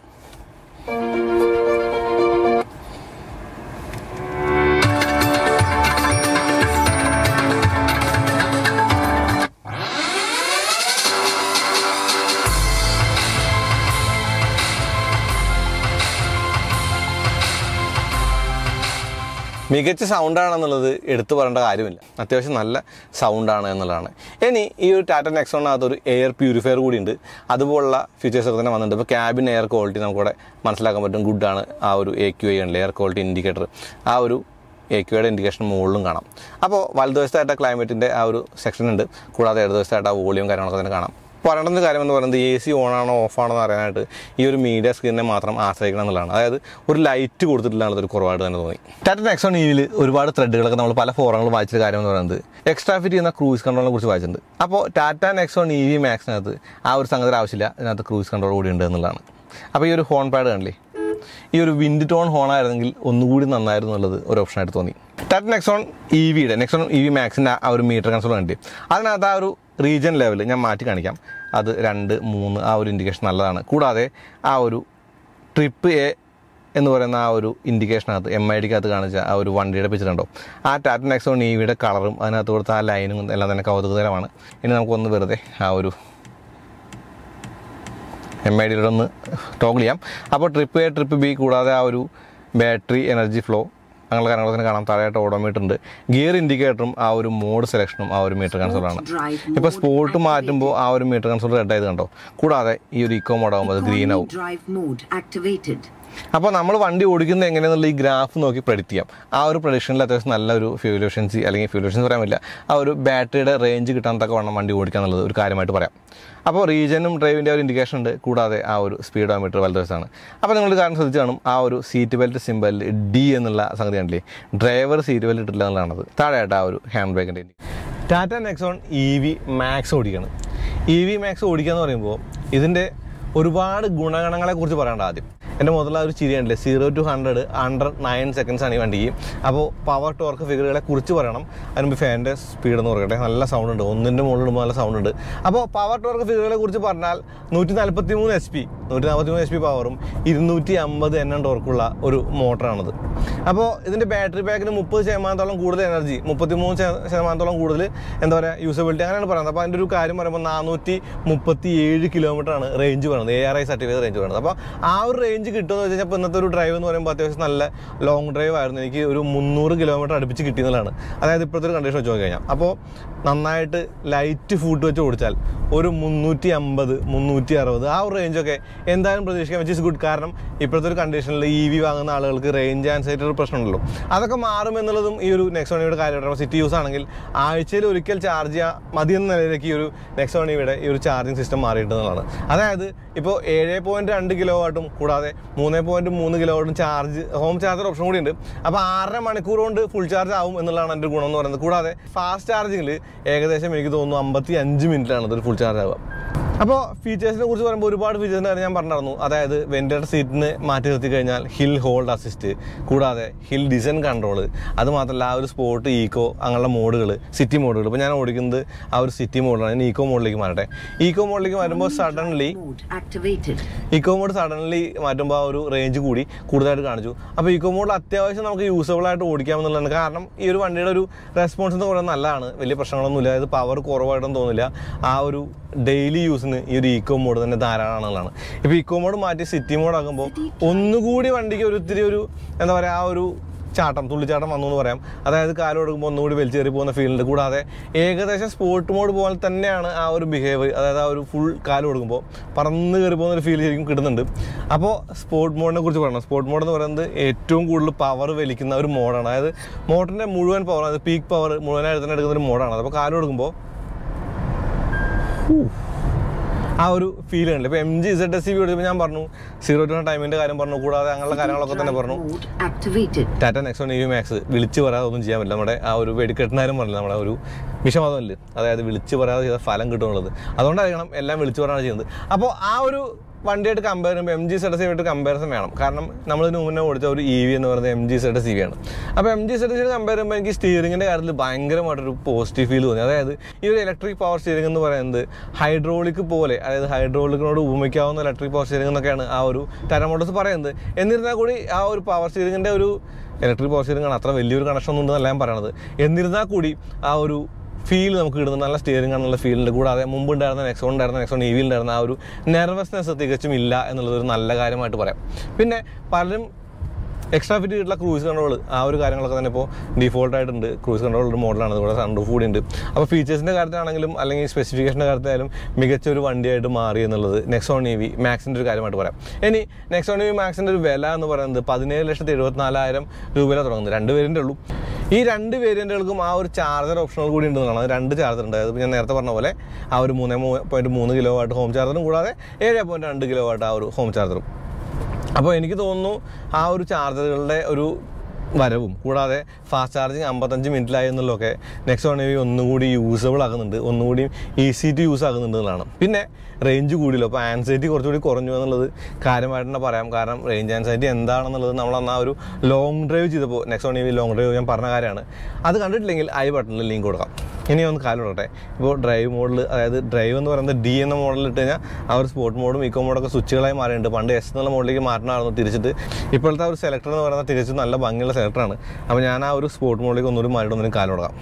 മികച്ച സൗണ്ടാണെന്നുള്ളത് എടുത്തു പറയേണ്ട കാര്യമില്ല അത്യാവശ്യം നല്ല സൗണ്ടാണ് എന്നുള്ളതാണ് ഇനി ഈ ഒരു ടാറ്റ നെക്സോണിനകത്ത് ഒരു എയർ പ്യൂരിഫയർ കൂടി ഉണ്ട് അതുപോലുള്ള ഫീച്ചേഴ്സ് ഒക്കെ തന്നെ വന്നിട്ടുണ്ട് ഇപ്പോൾ ക്യാബിൻ എയർ ക്വാളിറ്റി നമുക്കിവിടെ മനസ്സിലാക്കാൻ പറ്റും ഗുഡാണ് ആ ഒരു എ ക്യു ഐ ഉണ്ട് എയർ ക്വാളിറ്റി ഇൻഡിക്കേറ്റർ ആ ഒരു എ ക്യുയുടെ ഇൻഡിക്കേഷൻ മുകളിലും കാണാം അപ്പോൾ വലതുവശത്തായിട്ട് ക്ലൈമറ്റിൻ്റെ ആ ഒരു സെക്ഷൻ ഉണ്ട് കൂടാതെ ഇടതുവശത്തായിട്ട് ആ വോളിയം കാര്യങ്ങളൊക്കെ തന്നെ കാണാം പറയേണ്ട ഒരു കാര്യം എന്ന് പറയുന്നത് എ സി ഓണാണോ ഓഫാണോ എന്ന് അറിയാനായിട്ട് ഈ ഒരു മീഡിയ സ്ക്രീനിനെ മാത്രം ആശ്രയിക്കണം എന്നുള്ളതാണ് അതായത് ഒരു ലൈറ്റ് കൊടുത്തിട്ടില്ല എന്നുള്ളൊരു കുറവായിട്ട് തന്നെ തോന്നി ടാറ്റ നെക്സോൺ ഇവിൽ ഒരുപാട് ത്രെഡുകളൊക്കെ നമ്മൾ പല ഫോറങ്ങളും വായിച്ച കാര്യം എന്ന് പറയുന്നത് എക്സ്ട്രാ ഫിറ്റ് ചെയ്യുന്ന ക്രൂസ് കൺട്രോളിനെ കുറിച്ച് വായിച്ചിട്ടുണ്ട് അപ്പോൾ ടാറ്റ നെക്സോൺ ഇ വി മാക്സിനകത്ത് ആ ഒരു സംഗതി ആവശ്യമില്ല ഇതിനകത്ത് ക്രൂസ് കൺട്രോൾ കൂടി ഉണ്ട് എന്നുള്ളതാണ് അപ്പോൾ ഈ ഒരു ഹോൺ പാഡ് കണ്ടില്ലേ ഈ ഒരു വിൻഡ് ടോൺ ഹോൺ ആയിരുന്നെങ്കിൽ ഒന്നുകൂടി നന്നായിരുന്നു എന്നുള്ളത് ഒരു ഓപ്ഷനായിട്ട് തോന്നി ടാറ്റ നെക്സോൺ ഇ വിയുടെ നെക്സോൺ ഇ വി മാക്സിൻ്റെ ആ ഒരു മീറ്റർ കൺസോൾ കണ്ടി അതിനകത്ത് ആ ഒരു റീജിയൻ ലെവൽ ഞാൻ മാറ്റി കാണിക്കാം അത് രണ്ട് മൂന്ന് ആ ഒരു ഇൻഡിക്കേഷൻ നല്ലതാണ് കൂടാതെ ആ ഒരു ട്രിപ്പ് എ എന്ന് പറയുന്ന ആ ഒരു ഇൻഡിക്കേഷനകത്ത് എം ഐ ഡിക്കകത്ത് കാണിച്ച ആ ഒരു വണ്ടിയുടെ പിക്ചർ ഉണ്ടോ ആ ടാറ്റ നെക്സോൺ ഇ വിയുടെ കളറും അതിനകത്ത് കൊടുത്ത ആ ലൈനും എല്ലാം തന്നെ കൗതുകകരമാണ് ഇനി നമുക്കൊന്ന് വെറുതെ ആ ഒരു എം ഐ ഡിയുടെ ഒന്ന് ടോഗിൾ ചെയ്യാം അപ്പോൾ ട്രിപ്പ് എ ട്രിപ്പ് ബി കൂടാതെ ആ ഒരു ബാറ്ററി എനർജി ഫ്ലോ അങ്ങനെയുള്ള കാര്യങ്ങളൊക്കെ തന്നെ കാണാം താഴെയായിട്ട് ഓഡോമീറ്റർ ഉണ്ട് ഗിയർ ഇൻഡിക്കേറ്ററും ആ ഒരു മോഡ് സെലക്ഷനും ആ ഒരു മീറ്റർ കൺസോളാണ് drive ഇപ്പോൾ mode സ്പോർട്ട് മാറ്റുമ്പോൾ ആ ഒരു മീറ്റർ കൺസോൾ റെഡ് ആയത് കണ്ടോ കൂടാതെ ഈ ഒരു ഇക്കോ മോഡ് ആകുമ്പോൾ അത് ഗ്രീൻ Economy ആവും drive mode activated. അപ്പോൾ നമ്മൾ വണ്ടി ഓടിക്കുന്നത് എങ്ങനെയെന്നുള്ള ഈ ഗ്രാഫ് നോക്കി പ്രഡിക്റ്റ് ചെയ്യാം ആ ഒരു പ്രഡിക്ഷനിൽ അത്യാവശ്യം നല്ലൊരു ഫ്യൂൽ എഫിഷ്യൻസി അല്ലെങ്കിൽ ഫ്യൂൽ എഫിഷ്യൻസി പറയാൻ പറ്റില്ല ആ ഒരു ബാറ്ററിയുടെ റേഞ്ച് കിട്ടാൻ തക്ക വണ്ണം വണ്ടി ഓടിക്കുക എന്നുള്ളത് ഒരു കാര്യമായിട്ട് പറയാം അപ്പോൾ റീജനും ഡ്രൈവിൻ്റെ ഒരു ഇൻഡിക്കേഷൻ ഉണ്ട് കൂടാതെ ആ ഒരു സ്പീഡോമീറ്റർ വലതുവശത്താണ് അപ്പോൾ നിങ്ങൾ കാര്യം ശ്രദ്ധിച്ച് കാണും ആ ഒരു സീറ്റ് ബെൽറ്റ് സിമ്പലിൽ ഡി എന്നുള്ള സംഗതി കണ്ടില്ലേ ഡ്രൈവർ സീറ്റ് ബെൽറ്റ് ഇട്ടില്ല എന്നുള്ളതാണത് താഴെയായിട്ട് ആ ഒരു ഹാൻഡ് ബ്രേക്കിൻ്റെ Tata Nexon E V max ഓടിക്കണം ഇ വി മാക്സ് ഓടിക്കുക എന്ന് പറയുമ്പോൾ ഇതിൻ്റെ ഒരുപാട് ഗുണഗണങ്ങളെ കുറിച്ച് പറയേണ്ട ആദ്യം എൻ്റെ മുതലുള്ള ഒരു ചിരിയുണ്ടല്ലേ zero to hundred under nine seconds ആണ് ഈ വണ്ടിക്ക് അപ്പോൾ പവർ ടോർക്ക് ഫിഗറുകളെ കുറിച്ച് പറയണം അതിന് മുമ്പ് ഫാൻ്റെ സ്പീഡ് എന്ന് പറയട്ടെ നല്ല സൗണ്ട് ഉണ്ട് ഒന്നിൻ്റെ മുകളിൽ ഇടുമ്പോൾ നല്ല സൗണ്ട് ഉണ്ട് അപ്പോൾ പവർ ടോർക്ക് ഫിഗറുകളെ കുറിച്ച് പറഞ്ഞാൽ നൂറ്റി നാൽപ്പത്തി മൂന്ന് എച്ച് പി നൂറ്റി നാൽപ്പത്തി മൂന്ന് എച്ച് പി പവറും ഇരുന്നൂറ്റി അമ്പത് എൻ എൻ ടോർക്കുള്ള ഒരു മോട്ടറാണിത് അപ്പോൾ ഇതിൻ്റെ ബാറ്ററി പാക്കിന് മുപ്പത് ശതമാനത്തോളം കൂടുതൽ എനർജി മുപ്പത്തി മൂന്ന് ശതമാനത്തോളം കൂടുതൽ എന്താ പറയുക യൂസബിലിറ്റി അങ്ങനെയാണ് പറയുന്നത് അപ്പോൾ അതിൻ്റെ ഒരു കാര്യം പറയുമ്പോൾ നാനൂറ്റി മുപ്പത്തി ഏഴ് കിലോമീറ്റർ ആണ് റേഞ്ച് പറയുന്നത് A R I certificate range പറയുന്നത് അപ്പോൾ ആ ഒരു റേഞ്ച് കിട്ടുമെന്ന് വെച്ച് കഴിഞ്ഞാൽ ഇപ്പോൾ ഇന്നത്തെ ഒരു ഡ്രൈവ് എന്ന് പറയുമ്പോൾ അത്യാവശ്യം നല്ല ലോങ് ഡ്രൈവ് ആയിരുന്നു എനിക്ക് ഒരു മുന്നൂറ് കിലോമീറ്റർ അടുപ്പിച്ച് കിട്ടിയെന്നുള്ളതാണ് അതായത് ഇപ്പോഴത്തെ ഒരു കണ്ടീഷൻ വെച്ച് നോക്കി കഴിഞ്ഞാൽ അപ്പോൾ നന്നായിട്ട് ലൈറ്റ് ഫുഡ് വെച്ച് ഓടിച്ചാൽ ഒരു മുന്നൂറ്റി അമ്പത് മുന്നൂറ്റി അറുപത് ആ ഒരു റേഞ്ചൊക്കെ എന്തായാലും പ്രതീക്ഷിക്കാം വിച്ച് ഇസ് ഗുഡ് കാരണം ഇപ്പോഴത്തെ ഒരു കണ്ടീഷനിൽ ഇ വി വാങ്ങുന്ന ആളുകൾക്ക് റേഞ്ച് ആൻസൈറ്റി ഒരു പ്രശ്നമുണ്ടല്ലോ അതൊക്കെ മാറും എന്നുള്ളതും ഈ ഒരു നെക്സോണിയുടെ കാര്യമാണ് സിറ്റി യൂസ് ആണെങ്കിൽ ആഴ്ചയിൽ ഒരിക്കൽ ചാർജ് ചെയ്യാൻ മതി എന്ന നിലയിലേക്ക് ഈ ഒരു നെക്സോണിയുടെ ഈ ഒരു ചാർജിങ് സിസ്റ്റം മാറിയിട്ടുള്ളതാണ് അതായത് ഇപ്പോൾ ഏഴ് പോയിന്റ് രണ്ട് കിലോ വാട്ടും കൂടാതെ മൂന്ന് പോയിന്റ് മൂന്ന് കിലോ വാട്ടും ചാർജ് ഹോം ചാർജർ ഓപ്ഷൻ കൂടി ഉണ്ട് അപ്പോൾ ആറര മണിക്കൂർ കൊണ്ട് ഫുൾ ചാർജ് ആവും എന്നുള്ളതാണ് എൻ്റെ ഗുണം എന്ന് പറയുന്നത് കൂടാതെ ഫാസ്റ്റ് ചാർജിങ്ങിൽ ഏകദേശം എനിക്ക് തോന്നുന്നു അമ്പത്തി അഞ്ച് മിനിറ്റിലാണ് ഇതൊരു ഫുൾ ചാർജ് ആവുക അപ്പോൾ ഫീച്ചേഴ്സിനെ കുറിച്ച് പറയുമ്പോൾ ഒരുപാട് ഫീച്ചേഴ്സിൻ്റെ കാര്യം ഞാൻ പറഞ്ഞിരുന്നു അതായത് വെന്റിലേറ്റർ സീറ്റിന് മാറ്റി നിർത്തി കഴിഞ്ഞാൽ ഹിൽ ഹോൾഡ് അസിസ്റ്റ് കൂടാതെ ഹിൽ ഡിസൈൻ കൺട്രോൾ അത് മാത്രമല്ല ആ ഒരു സ്പോർട്ട് ഈക്കോ അങ്ങനെയുള്ള മോഡുകൾ സിറ്റി മോഡുകൾ ഇപ്പോൾ ഞാൻ ഓടിക്കുന്നത് ആ ഒരു സിറ്റി മോഡാണ് ഞാൻ ഈക്കോ മോഡിലേക്ക് മാറട്ടെ ഈക്കോ മോഡിലേക്ക് വരുമ്പോൾ suddenly Mode activated. Eco mode suddenly മാറ്റുമ്പോൾ ആ ഒരു റേഞ്ച് കൂടി കൂടുതലായിട്ട് കാണിച്ചു അപ്പോൾ ഇക്കോ മോഡിൽ അത്യാവശ്യം നമുക്ക് യൂസബിൾ ആയിട്ട് ഓടിക്കാമെന്നുള്ളതാണ് കാരണം ഈ ഒരു വണ്ടിയുടെ ഒരു റെസ്പോൺസ് എന്ന് പറയുന്നത് നല്ലതാണ് വലിയ പ്രശ്നങ്ങളൊന്നുമില്ല അതായത് പവർ കുറവായിട്ടൊന്നും തോന്നില്ല ആ ഒരു ഡെയിലി യൂസിന് ഈ ഒരു ഈക്കോ മോഡ് തന്നെ ധാരാളമാണെന്നുള്ളതാണ് ഇപ്പോൾ ഇക്കോ മോഡ് മാറ്റി സിറ്റി മോഡ് ആകുമ്പോൾ ഒന്നുകൂടി വണ്ടിക്ക് ഒരു ഇത്തിരി ഒരു എന്താ പറയുക ആ ഒരു ചാട്ടം തുള്ളിച്ചാട്ടം വന്നു എന്ന് പറയാം അതായത് കാല് കൊടുക്കുമ്പോൾ ഒന്നുകൂടി വലിച്ചേറി പോകുന്ന ഫീലുണ്ട് കൂടാതെ ഏകദേശം സ്പോർട്ട് മോഡ് പോലെ തന്നെയാണ് ആ ഒരു ബിഹേവ് അതായത് ആ ഒരു ഫുൾ കാല് കൊടുക്കുമ്പോൾ പറന്ന് കയറി പോകുന്ന ഒരു ഫീൽ ശരിക്കും കിട്ടുന്നുണ്ട് അപ്പോൾ സ്പോർട്ട് മോഡിനെ കുറിച്ച് പറയണം സ്പോർട്ട് മോഡ് എന്ന് പറയുന്നത് ഏറ്റവും കൂടുതൽ പവർ വലിക്കുന്ന ഒരു മോഡാണ് അതായത് മോട്ടറിൻ്റെ മുഴുവൻ പവർ അതായത് പീക്ക് പവർ മുഴുവനായിട്ട് തന്നെ എടുക്കുന്ന ഒരു മോഡാണ് അപ്പോൾ കാല് കൊടുക്കുമ്പോൾ ആ ഒരു ഫീൽ ഉണ്ട് ഇപ്പോൾ എം ജി സെഡ് എസ് സി ബി എടുത്തപ്പോൾ ഞാൻ പറഞ്ഞു സീറോ ടു ടൈമിൻ്റെ കാര്യം പറഞ്ഞു കൂടാതെ അങ്ങനെയുള്ള കാര്യങ്ങളൊക്കെ തന്നെ പറഞ്ഞു mode activated. Tata Nexon E V max വിളിച്ച് പറയാതെ ഒന്നും ചെയ്യാൻ പറ്റില്ല നമ്മുടെ ആ ഒരു വെടിക്കെട്ടിനാരും പറഞ്ഞില്ല നമ്മുടെ ഒരു വിഷമതമല്ല അതായത് വിളിച്ച് പറയാതെ ചെയ്ത ഫലം കിട്ടുമെന്നുള്ളത് അതുകൊണ്ടായിരിക്കണം എല്ലാം വിളിച്ച് പറയാനാണ് ചെയ്യുന്നത് അപ്പോൾ ആ ഒരു വണ്ടിയായിട്ട് കമ്പയർ ചെയ്യുമ്പോൾ എം ജി സെഡ് സി ആയിട്ട് കമ്പാരിസൺ വേണം കാരണം നമ്മളിതിന് മുന്നേ ഓടിച്ച ഒരു ഇ വി എന്ന് പറയുന്നത് M G Z C V ആണ് അപ്പോൾ M G Z C compare ചെയ്യുമ്പോൾ എനിക്ക് സ്റ്റിയറിങ്ങിൻ്റെ കാര്യത്തിൽ ഭയങ്കരമായിട്ടൊരു പോസിറ്റീവ് ഫീൽ തോന്നി അതായത് ഈ ഒരു ഇലക്ട്രിക് പവർ സ്റ്റിയറിംഗ് എന്ന് പറയുന്നത് ഹൈഡ്രോളിക് പോലെ അതായത് ഹൈഡ്രോളിക്കിനോട് ഉപമിക്കാവുന്ന ഇലക്ട്രിക് പവർ സ്റ്റിയറിംഗ് എന്നൊക്കെയാണ് ആ ഒരു ടാറ്റ മോട്ടോഴ്സ് പറയുന്നത് എന്നിരുന്നാൽ കൂടി ആ ഒരു പവർ സ്റ്റിയറിങ്ങിൻ്റെ ഒരു ഇലക്ട്രിക് പവർ സ്റ്റിയറിംഗ് ആണ് അത്ര വലിയൊരു കണക്ഷൻ ഒന്നും ഉണ്ടെന്നല്ല ഞാൻ പറയണത് എന്നിരുന്നാൽ കൂടി ആ ഒരു ഫീൽ നമുക്ക് കിട്ടുന്ന നല്ല സ്റ്റിയറിംഗ് ആണെന്നുള്ള ഫീൽ ഉണ്ട് കൂടാതെ മുമ്പ് ഉണ്ടായിരുന്ന നെക്സോൺ ഉണ്ടായിരുന്ന നെക്സോൺ ഇ വിയിൽ ഉണ്ടായിരുന്ന ആ ഒരു നെർവസ്നെസ് തികച്ചും ഇല്ല എന്നുള്ളത് ഒരു നല്ല കാര്യമായിട്ട് പറയാം പിന്നെ പലരും എക്സ്ട്രാ ഫിറ്റ് ചെയ്തിട്ടുള്ള ക്രൂസ് കൺട്രോൾ ആ ഒരു കാര്യങ്ങളൊക്കെ തന്നെ ഇപ്പോൾ ഡീഫോൾട്ട് ആയിട്ടുണ്ട് ക്രൂസ് കൺട്രോൾ ഒരു മോഡലാണ് ഇവിടെ സൺ റൂഫ് കൂടി ഉണ്ട് അപ്പോൾ ഫീച്ചേഴ്സിൻ്റെ കാര്യത്തിലാണെങ്കിലും അല്ലെങ്കിൽ സ്പെസിഫിക്കേഷൻ്റെ കാര്യത്തിലായാലും മികച്ച ഒരു വണ്ടിയായിട്ട് മാറി എന്നുള്ളത് നെക്സോൺ ഇ വി മാക്സിൻ്റെ ഒരു കാര്യമായിട്ട് പറയാം ഇനി നെക്സോൺ ഇ വി മാക്സിൻ്റെ ഒരു വില എന്ന് പറയുന്നത് പതിനേഴ് ലക്ഷത്തി എഴുപത്തിനാലായിരം രൂപയിലാണ് തുടങ്ങുന്നത് രണ്ട് വേരിയൻ്റ് ഉള്ളൂ ഈ രണ്ട് വേരിയൻറ്റുകൾക്കും ആ ഒരു ചാർജർ ഓപ്ഷണൽ കൂടി ഉണ്ടെന്നാണ് അത് രണ്ട് ചാർജർ ഉണ്ട് അതായത് ഞാൻ നേരത്തെ പറഞ്ഞ പോലെ ആ ഒരു മൂന്ന് പോയിൻറ്റ് മൂന്ന് കിലോ വാട്ട് ഹോം ചാർജറും കൂടാതെ ഏഴ് പോയിൻറ്റ് രണ്ട് കിലോ വാട്ട് ആ ഒരു ഹോം ചാർജറും അപ്പോൾ എനിക്ക് തോന്നുന്നു ആ ഒരു ചാർജറുകളുടെ ഒരു വരവും കൂടാതെ ഫാസ്റ്റ് ചാർജിങ് അമ്പത്തഞ്ച് മിനിറ്റിലായി എന്നുള്ളതൊക്കെ നെക്സ്റ്റ് വൺ വി ഒന്നുകൂടി യൂസബിൾ ആകുന്നുണ്ട് ഒന്നുകൂടി ഈസി ടു യൂസ് ആകുന്നുണ്ട് എന്നുള്ളതാണ് പിന്നെ റേഞ്ച് കൂടിയല്ലോ അപ്പോൾ ആൻസൈറ്റി കുറച്ചുകൂടി കുറഞ്ഞു എന്നുള്ളത് കാര്യമായിട്ട് തന്നെ പറയാം കാരണം റേഞ്ച് ആൻസൈറ്റി എന്താണെന്നുള്ളത് നമ്മൾ അന്ന് ആ ഒരു ലോങ് ഡ്രൈവ് ചെയ്തപ്പോൾ Nexon V long drive ഞാൻ പറഞ്ഞ കാര്യമാണ് അത് കണ്ടിട്ടില്ലെങ്കിൽ ഐ ബട്ടണിൽ ലിങ്ക് കൊടുക്കാം ഇനി ഒന്ന് കാലം വിടട്ടെ ഇപ്പോൾ ഡ്രൈവ് മോഡിൽ അതായത് ഡ്രൈവ് എന്ന് പറയുന്നത് ഡി എന്ന മോഡലിൽ ഇട്ട് കഴിഞ്ഞാൽ ആ ഒരു സ്പോർട്ട് മോഡും ഇക്കോ മോഡൊക്കെ സ്വിച്ചുകളായി മാറിയിട്ടുണ്ട് പണ്ട് എസ് എന്നുള്ള മോഡിലേക്ക് മാറ്റണമായിരുന്നു തിരിച്ചിട്ട് ഇപ്പോഴത്തെ ആ ഒരു സെലക്ടർ എന്ന് പറയുന്നത് തിരിച്ച് നല്ല ഭംഗിയുള്ള സെലക്ടറാണ് അപ്പോൾ ഞാൻ ആ ഒരു സ്പോർട്ട് മോഡിലേക്ക് ഒന്നുകൂടി മാറിയിട്ട് ഒന്നിനും കാലം കൊടുക്കാം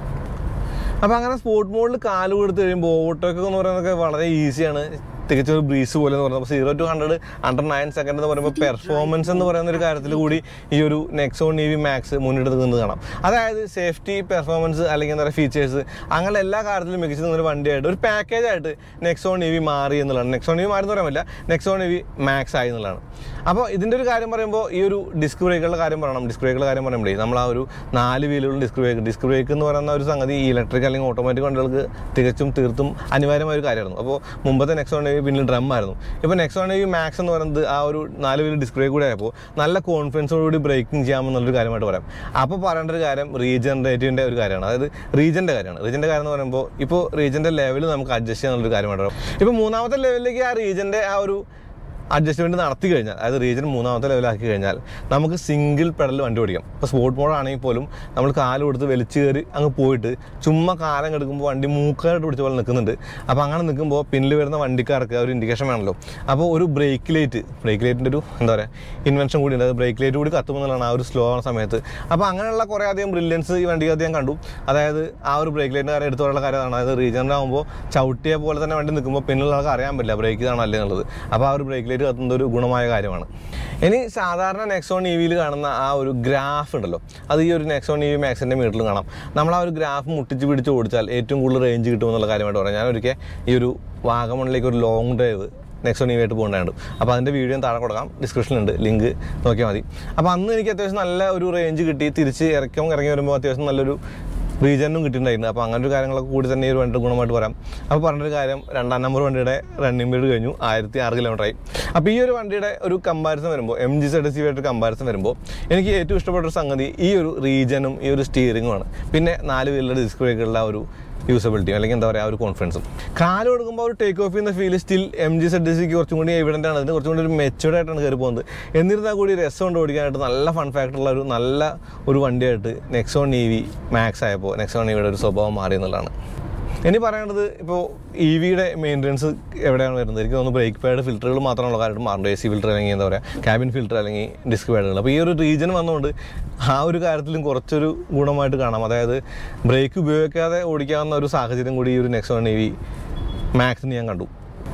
അപ്പോൾ അങ്ങനെ സ്പോർട്ട് മോഡിൽ കാല് കൊടുത്ത് കഴിയുമ്പോൾ ഓട്ടോയ്ക്ക് എന്ന് പറയുന്നതൊക്കെ വളരെ ഈസിയാണ് തികച്ചും ഒരു ബ്രീസ് പോലെ എന്ന് പറയുന്നത് zero to hundred under nine second എന്ന് പറയുമ്പോൾ പെർഫോമൻസ് എന്ന് പറയുന്ന ഒരു കാര്യത്തിൽ കൂടി ഈ ഒരു നെക്സോൺ ഇ വി മാക്സ് മുന്നിട്ട് നിൽക്കുന്നത് കാണാം അതായത് സേഫ്റ്റി പെർഫോമൻസ് അല്ലെങ്കിൽ എന്താ പറയുക ഫീച്ചേഴ്സ് അങ്ങനെ എല്ലാ കാര്യത്തിലും മികച്ചു നിന്നൊരു വണ്ടിയായിട്ട് ഒരു പാക്കേജ് ആയിട്ട് നെക്സോൺ ഇ വി മാറി എന്നുള്ളതാണ് നെക്സോൺ ഇ വി മാറി എന്ന് പറയാൻ പറ്റില്ല നെക്സോൺ ഇ വി മാക്സ് ആയി എന്നുള്ളതാണ് അപ്പോൾ ഇതിൻ്റെ ഒരു കാര്യം പറയുമ്പോൾ ഈ ഒരു ഡിസ്ക് ബ്രേക്കുകളുടെ കാര്യം പറയണം ഡിസ്ക് ബ്രേക്കുകളുടെ കാര്യം പറയുമ്പോഴേ നമ്മൾ ആ ഒരു നാല് വീലുകൾ ഡിസ്ക് ബ്രേക്ക് ഡിസ്ക് ബ്രേക്ക് എന്ന് പറയുന്ന ഒരു സംഗതി ഈ ഇലക്ട്രിക് അല്ലെങ്കിൽ ഓട്ടോമാറ്റിക് വണ്ടികൾക്ക് തികച്ചും തീർത്തും അനിവാര്യമായ ഒരു കാര്യമായിരുന്നു അപ്പോൾ മുമ്പത്തെ നെക്സോൺ ഇ വി പിന്നിൽ ഡ്രം ആയിരുന്നു ഇപ്പോൾ നെക്സോൺ ഇ വി മാക്സ് എന്ന് പറയുന്നത് ആ ഒരു നാല് വീല് ഡിസ്ക് ബ്രേക്ക് കൂടെ ആയപ്പോൾ നല്ല കോൺഫിഡൻസോടുകൂടി ബ്രേക്കിംഗ് ചെയ്യാമെന്നുള്ളൊരു കാര്യമായിട്ട് പറയാം അപ്പോൾ പറയേണ്ട ഒരു കാര്യം റീജനറേറ്റീവിൻ്റെ ഒരു കാര്യമാണ് അതായത് റീജൻ്റെ കാര്യമാണ് റീജൻ്റെ കാര്യം എന്ന് പറയുമ്പോൾ ഇപ്പോൾ റീജൻ്റെ ലെവൽ നമുക്ക് അഡ്ജസ്റ്റ് ചെയ്യാനുള്ളൊരു കാര്യമായിട്ട് പറയാം ഇപ്പോൾ മൂന്നാമത്തെ ലെവലിലേക്ക് ആ റീജൻ്റെ ആ ഒരു അഡ്ജസ്റ്റ്മെൻറ്റ് നടത്തി കഴിഞ്ഞാൽ അതായത് റീജൻ മൂന്നാമത്തെ ലെവലാക്കി കഴിഞ്ഞാൽ നമുക്ക് സിംഗിൾ പെഡൽ വണ്ടി ഓടിക്കാം ഇപ്പോൾ സ്പോർട്ട് മോഡ് ആണെങ്കിൽ പോലും നമ്മൾ കാല് കൊടുത്ത് വലിച്ചു കയറി അങ്ങ് പോയിട്ട് ചുമ്മാ കാലം എടുക്കുമ്പോൾ വണ്ടി മൂക്കായിട്ട് പിടിച്ച പോലെ നിൽക്കുന്നുണ്ട് അപ്പോൾ അങ്ങനെ നിൽക്കുമ്പോൾ പിന്നിൽ വരുന്ന വണ്ടിക്കാർക്ക് ഒരു ഇൻഡിക്കേഷൻ വേണമല്ലോ അപ്പോൾ ഒരു ബ്രേക്ക് ലൈറ്റ് ബ്രേക്ക് ലൈറ്റിൻ്റെ ഒരു എന്താ പറയുക ഇൻവെൻഷൻ കൂടി ഉണ്ട് അത് ബ്രേക്ക് ലൈറ്റ് കൂടി കത്തുമെന്നുള്ളതാണ് ആ ഒരു സ്ലോ ആവുന്ന സമയത്ത് അപ്പോൾ അങ്ങനെയുള്ള കുറേ അധികം ബ്രില്യൻസ് ഈ വണ്ടിക്കകത്ത് ഞാൻ കണ്ടു അതായത് ആ ഒരു ബ്രേക്ക് ലൈറ്റിൻ്റെ കാര്യം എടുത്തു പറയാനുള്ള കാര്യമാണ് അതായത് റീജനറാകുമ്പോൾ ചവിട്ടിയ പോലെ തന്നെ വണ്ടി നിൽക്കുമ്പോൾ പിന്നിലുള്ള ആൾക്ക് അറിയാൻ പറ്റില്ല ബ്രേക്ക് ഇതാണോ അല്ലേ എന്നുള്ളത് അപ്പോൾ ആ ഒരു ബ്രേക്ക് ലൈറ്റ് കത്തുന്നത് ഒരു ഗുണമായ കാര്യമാണ് ഇനി സാധാരണ നെക്സോൺ ഇ വിയിൽ കാണുന്ന ആ ഒരു ഗ്രാഫ് ഉണ്ടല്ലോ അത് ഈ ഒരു നെക്സോൺ ഇ വി മാക്സിൻ്റെ മീറ്ററിൽ കാണാം നമ്മൾ ആ ഒരു ഗ്രാഫ് മുട്ടിച്ച് പിടിച്ച് ഓടിച്ചാൽ ഏറ്റവും കൂടുതൽ റേഞ്ച് കിട്ടുമെന്നുള്ള കാര്യമായിട്ട് പറയാം ഞാൻ ഒരിക്കൽ ഈ ഒരു വാഗമണിലേക്ക് ഒരു long drive Nexon E V ആയിട്ട് പോകേണ്ടതുണ്ട് അപ്പോൾ അതിൻ്റെ വീഡിയോ ഞാൻ താഴെ കൊടുക്കാം ഡിസ്ക്രിപ്ഷനിലുണ്ട് ലിങ്ക് നോക്കിയാൽ മതി അപ്പോൾ അന്ന് എനിക്ക് അത്യാവശ്യം നല്ല ഒരു റേഞ്ച് കിട്ടി തിരിച്ച് ഇറക്കം ഇറങ്ങി വരുമ്പോൾ അത്യാവശ്യം നല്ലൊരു റീജനും കിട്ടിയിട്ടുണ്ടായിരുന്നു അപ്പോൾ അങ്ങനെ ഒരു കാര്യങ്ങളൊക്കെ കൂടി തന്നെ ഈ ഒരു വണ്ടിയുടെ ഗുണമായിട്ട് പറയാം അപ്പോൾ പറഞ്ഞൊരു കാര്യം രണ്ടാം നമ്പർ വണ്ടിയുടെ റണ്ണിംഗ് പീരീഡ് കഴിഞ്ഞു ആയിരത്തി ആറ് കിലോമീറ്റർ ആയി അപ്പോൾ ഈ ഒരു വണ്ടിയുടെ ഒരു കമ്പാരിസൺ വരുമ്പോൾ എം ജി സെഡ് സി ആയിട്ട് കമ്പാരിസൺ വരുമ്പോൾ എനിക്ക് ഏറ്റവും ഇഷ്ടപ്പെട്ട ഒരു സംഗതി ഈ ഒരു റീജനും ഈ ഒരു സ്റ്റിയറിങ്ങുമാണ് പിന്നെ നാല് വീലർ ഡിസ്ക് ബ്രേക്കുള്ള ഒരു യൂസബിലിറ്റിയും അല്ലെങ്കിൽ എന്താ പറയുക ആ ഒരു കോൺഫിഡൻസും കാല് കൊടുക്കുമ്പോൾ ഒരു ടേക്ക് ഓഫ് ചെയ്യുന്ന feel still M G Z സിക്ക് കുറച്ചും കൂടി എവിഡൻ്റ് ആണ് അതിന് കുറച്ചും കൂടി ഒരു മെച്ചുവേർഡ് ആയിട്ടാണ് കയറി പോകുന്നത് എന്നിരുന്നാൽ കൂടി രസം കൊണ്ട് ഓടിക്കാനായിട്ട് നല്ല ഫൺ ഫാക്ടറുള്ള ഒരു നല്ല ഒരു വണ്ടിയായിട്ട് നെക്സോൺ ഇ വി മാക്സ് ആയപ്പോൾ നെക്സോൺ ഇ വിയുടെ ഒരു സ്വഭാവം മാറി എന്നുള്ളതാണ് ഇനി പറയേണ്ടത് ഇപ്പോൾ ഇ വിയുടെ മെയിൻ്റനൻസ് എവിടെയാണ് വരുന്നത് എനിക്ക് തോന്നുന്നു ബ്രേക്ക് പാഡ് ഫിൽറ്ററുകൾ മാത്രമുള്ള കാര്യമായിട്ട് മാറുന്നുണ്ട് എ സി ഫിൽറ്റർ അല്ലെങ്കിൽ എന്താ പറയുക ക്യാബിൻ ഫിൽറ്റർ അല്ലെങ്കിൽ ഡിസ്ക് പാഡുകൾ അപ്പോൾ ഈ ഒരു റീജൻ വന്നുകൊണ്ട് ആ ഒരു കാര്യത്തിലും കുറച്ചൊരു ഗുണമായിട്ട് കാണാം അതായത് ബ്രേക്ക് ഉപയോഗിക്കാതെ ഓടിക്കാവുന്ന ഒരു സാഹചര്യം കൂടി ഈ ഒരു നെക്സോൺ ഇ വി മാക്സിന് ഞാൻ കണ്ടു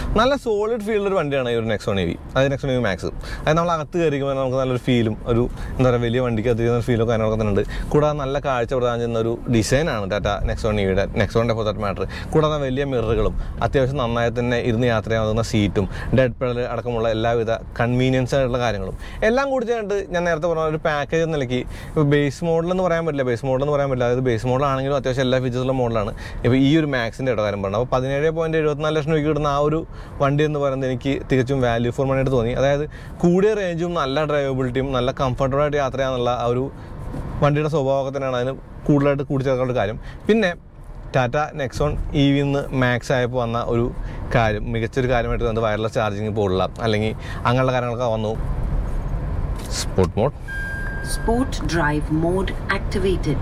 നല്ല സോളിഡ് ഫീൽഡ് ഒരു വണ്ടിയാണ് ഈ ഒരു നെക്സോൺ എ വി അത് നെക്സോൺ എ വി മാക്സ് അത് നമ്മൾ അകത്ത് കയറിക്കുമ്പോൾ നമുക്ക് നല്ലൊരു ഫീലും ഒരു എന്താ പറയുക വലിയ വണ്ടിക്ക് അധികം ഫീലൊക്കെ കാര്യങ്ങളൊക്കെ തന്നെ ഉണ്ട് കൂടാതെ നല്ല കാഴ്ച പ്രദാനം ചെയ്യുന്ന ഒരു ഡിസൈനാണ് ടാറ്റ നെക്സോൺ ഇ വിയുടെ നെക്സോണിൻ്റെ ഫോർ ദാറ്റ് മാറ്റർ കൂടാതെ വലിയ മിററുകളും അത്യാവശ്യം നന്നായി തന്നെ ഇരുന്ന് യാത്ര ചെയ്യാവുന്ന സീറ്റും ഡെഡ് പെഡൽ അടക്കമുള്ള എല്ലാവിധ കൺവീനിയൻസ് ആയിട്ടുള്ള കാര്യങ്ങളും എല്ലാം കൂടി ചേർന്നിട്ട് ഞാൻ നേരത്തെ പറഞ്ഞ ഒരു പാക്കേജ് എന്ന നിലയ്ക്ക് ഇപ്പോൾ ബേസ് മോഡൽ എന്ന് പറയാൻ പറ്റില്ല ബേസ് മോഡൽ എന്ന് പറയാൻ പറ്റില്ല അതായത് ബേസ് മോഡലാണെങ്കിലും അത്യാവശ്യം എല്ലാ ഫീച്ചേഴ്സുള്ള മോഡലാണ് ഇപ്പോൾ ഈ ഒരു മാക്സിൻ്റെ ഇട കാര്യം പറഞ്ഞത് അപ്പോൾ പതിനേഴ് പോയിൻറ്റ് എഴുപത്തിനാല് ലക്ഷം രൂപയ്ക്ക് കിട്ടുന്ന ആ ഒരു വണ്ടി എന്ന് പറയുന്നത് എനിക്ക് തികച്ചും വാല്യൂ ഫോർ മണിയായിട്ട് തോന്നി അതായത് കൂടിയ റേഞ്ചും നല്ല ഡ്രൈവബിലിറ്റിയും നല്ല കംഫർട്ടബിളായിട്ട് യാത്ര ചെയ്യാന്നുള്ള ആ ഒരു വണ്ടിയുടെ സ്വഭാവമൊക്കെ തന്നെയാണ് അതിന് കൂടുതലായിട്ട് കൂടിച്ചേർക്കേണ്ട ഒരു കാര്യം പിന്നെ ടാറ്റ നെക്സോൺ ഇ വി നിന്ന് മാക്സ് ആയപ്പോൾ വന്ന ഒരു കാര്യം മികച്ചൊരു കാര്യമായിട്ട് വന്നത് വയർലെസ് ചാർജിങ് പോലുള്ള അല്ലെങ്കിൽ അങ്ങനെയുള്ള കാര്യങ്ങളൊക്കെ വന്നു sport mode Sport drive mode activated.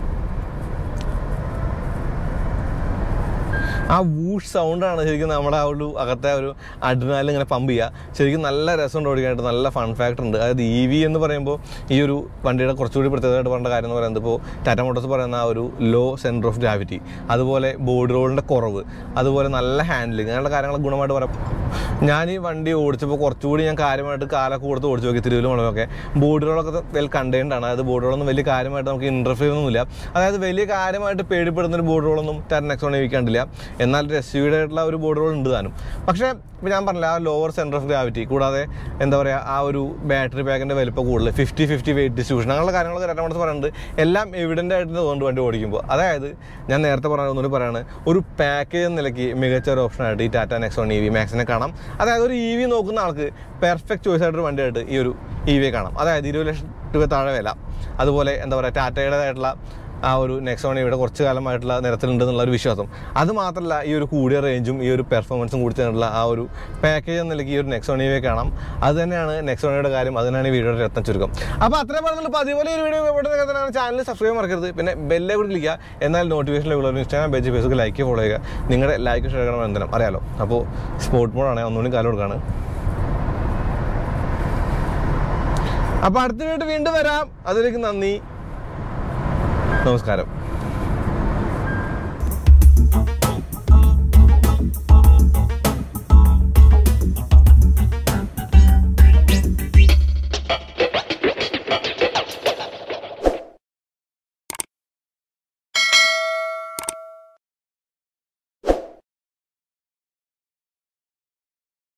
ആ വൂഷ് സൗണ്ടാണ് ശരിക്കും നമ്മുടെ ആ ഒരു അകത്തെ ഒരു അഡ്രിനാലിൻ ഇങ്ങനെ പമ്പ് ചെയ്യുക ശരിക്കും നല്ല രസമുണ്ട് ഓടിക്കാനായിട്ട് നല്ല ഫൺ ഫാക്ടർ ഉണ്ട് അതായത് ഇ വി എന്ന് പറയുമ്പോൾ ഈ ഒരു വണ്ടിയുടെ കുറച്ചുകൂടി പ്രത്യേകമായിട്ട് പറയേണ്ട കാര്യം എന്ന് പറയുന്നത് ഇപ്പോൾ ടാറ്റ മോട്ടോഴ്സ് പറയുന്ന ആ ഒരു ലോ സെൻറ്റർ ഓഫ് ഗ്രാവിറ്റി അതുപോലെ ബോഡി റോളിൻ്റെ കുറവ് അതുപോലെ നല്ല ഹാൻഡ്ലിങ് അങ്ങനെയുള്ള കാര്യങ്ങൾ ഗുണമായിട്ട് പറയാം ഞാൻ ഈ വണ്ടി ഓടിച്ചപ്പോൾ കുറച്ചുകൂടി ഞാൻ കാര്യമായിട്ട് കാലൊക്കെ കൊടുത്ത് ഓടിച്ചു നോക്കി തിരുവല്ല മുളകൊക്കെ ബോഡി റോളൊക്കെ വെൽ കണ്ടെയ്ൻഡ് ആണ് അതായത് ബോഡി റോളൊന്നും വലിയ കാര്യമായിട്ട് നമുക്ക് ഇൻ്റർഫിയർ ഒന്നുമില്ല അതായത് വലിയ കാര്യമായിട്ട് പേടിപ്പെടുന്ന ഒരു ബോഡി റോളൊന്നും ടാറ്റ നെക്സോൺ കണ്ടില്ല എന്നാൽ ഒരു എസ് യുടെ ആയിട്ടുള്ള ഒരു ബോഡി റോൾ ഉണ്ട് താനും പക്ഷേ ഇപ്പോൾ ഞാൻ പറഞ്ഞില്ല ആ ലോവർ സെൻറ്റർ ഓഫ് ഗ്രാവിറ്റി കൂടാതെ എന്താ പറയുക ആ ഒരു ബാറ്ററി പാക്കിൻ്റെ വലിപ്പം കൂടുതൽ ഫിഫ്റ്റി ഫിഫ്റ്റി വെയിറ്റ് ഡിസ്ട്രിബ്യൂഷൻ അങ്ങനെയുള്ള കാര്യങ്ങളൊക്കെ ടാറ്റ മോട്ടോഴ്സ് പറയുന്നുണ്ട് എല്ലാം എവിഡൻ്റ് ആയിട്ട് തോന്നുന്നുണ്ട് വണ്ടി ഓടിക്കുമ്പോൾ അതായത് ഞാൻ നേരത്തെ പറഞ്ഞ ഒന്നുകൂടി പറയാണ് ഒരു പാക്കേജ് എന്ന നിലയ്ക്ക് മികച്ച ഒരു ഓപ്ഷനായിട്ട് ഈ ടാറ്റ നെക്സോൺ ഇ വി മാക്സിനെ കാണാം അതായത് ഒരു ഇ വി നോക്കുന്ന ആൾക്ക് പെർഫെക്റ്റ് ചോയ്സ് ആയിട്ടൊരു വണ്ടിയായിട്ട് ഈ ഒരു ഇ വി കാണാം അതായത് ഇരുപത് ലക്ഷം രൂപ താഴെ വില അതുപോലെ എന്താ പറയുക ടാറ്റയുടേതായിട്ടുള്ള ആ ഒരു നെക്സോൺ ഇവിടെ കുറച്ച് കാലമായിട്ടുള്ള നിരത്തിലുണ്ട് എന്നുള്ള ഒരു വിശ്വാസം അത് മാത്രമല്ല ഈ ഒരു കൂടിയ റേഞ്ചും ഈ ഒരു പെർഫോമൻസും കൂടി ചേർന്നുള്ള ആ ഒരു പാക്കേജ് എന്ന നിലയ്ക്ക് ഈ ഒരു നെക്സോണിയെ കാണാം അത് തന്നെയാണ് നെക്സോണിയുടെ കാര്യം അത് തന്നെയാണ് ഈ വീഡിയോയുടെ രത്നം ചുരുക്കം അപ്പോൾ അത്രയും പറഞ്ഞുള്ളൂ അപ്പോൾ അതുപോലെ ഈ വീഡിയോ ഇവിടെ തന്നെയാണ് ചാനൽ സബ്സ്ക്രൈബ് മറക്കരുത് പിന്നെ ബെല്ലേ കൂടി ക്ലിക്കുക എന്നാൽ നോട്ടിഫിക്കേഷൻ ഉള്ള Instagram page Facebook like follow ചെയ്യുക നിങ്ങളുടെ ലൈക്ക് ഷെയർ ചെയ്യണം എന്തിനും അറിയാലോ അപ്പോൾ സ്പോർട്ട് മോഡാണ് ഒന്നുകൂടി കാലം കൊടുക്കുകയാണ് അപ്പോൾ അടുത്ത വീഡിയോ വീണ്ടും വരാം അതിലേക്ക് നന്ദി നമസ്കാരം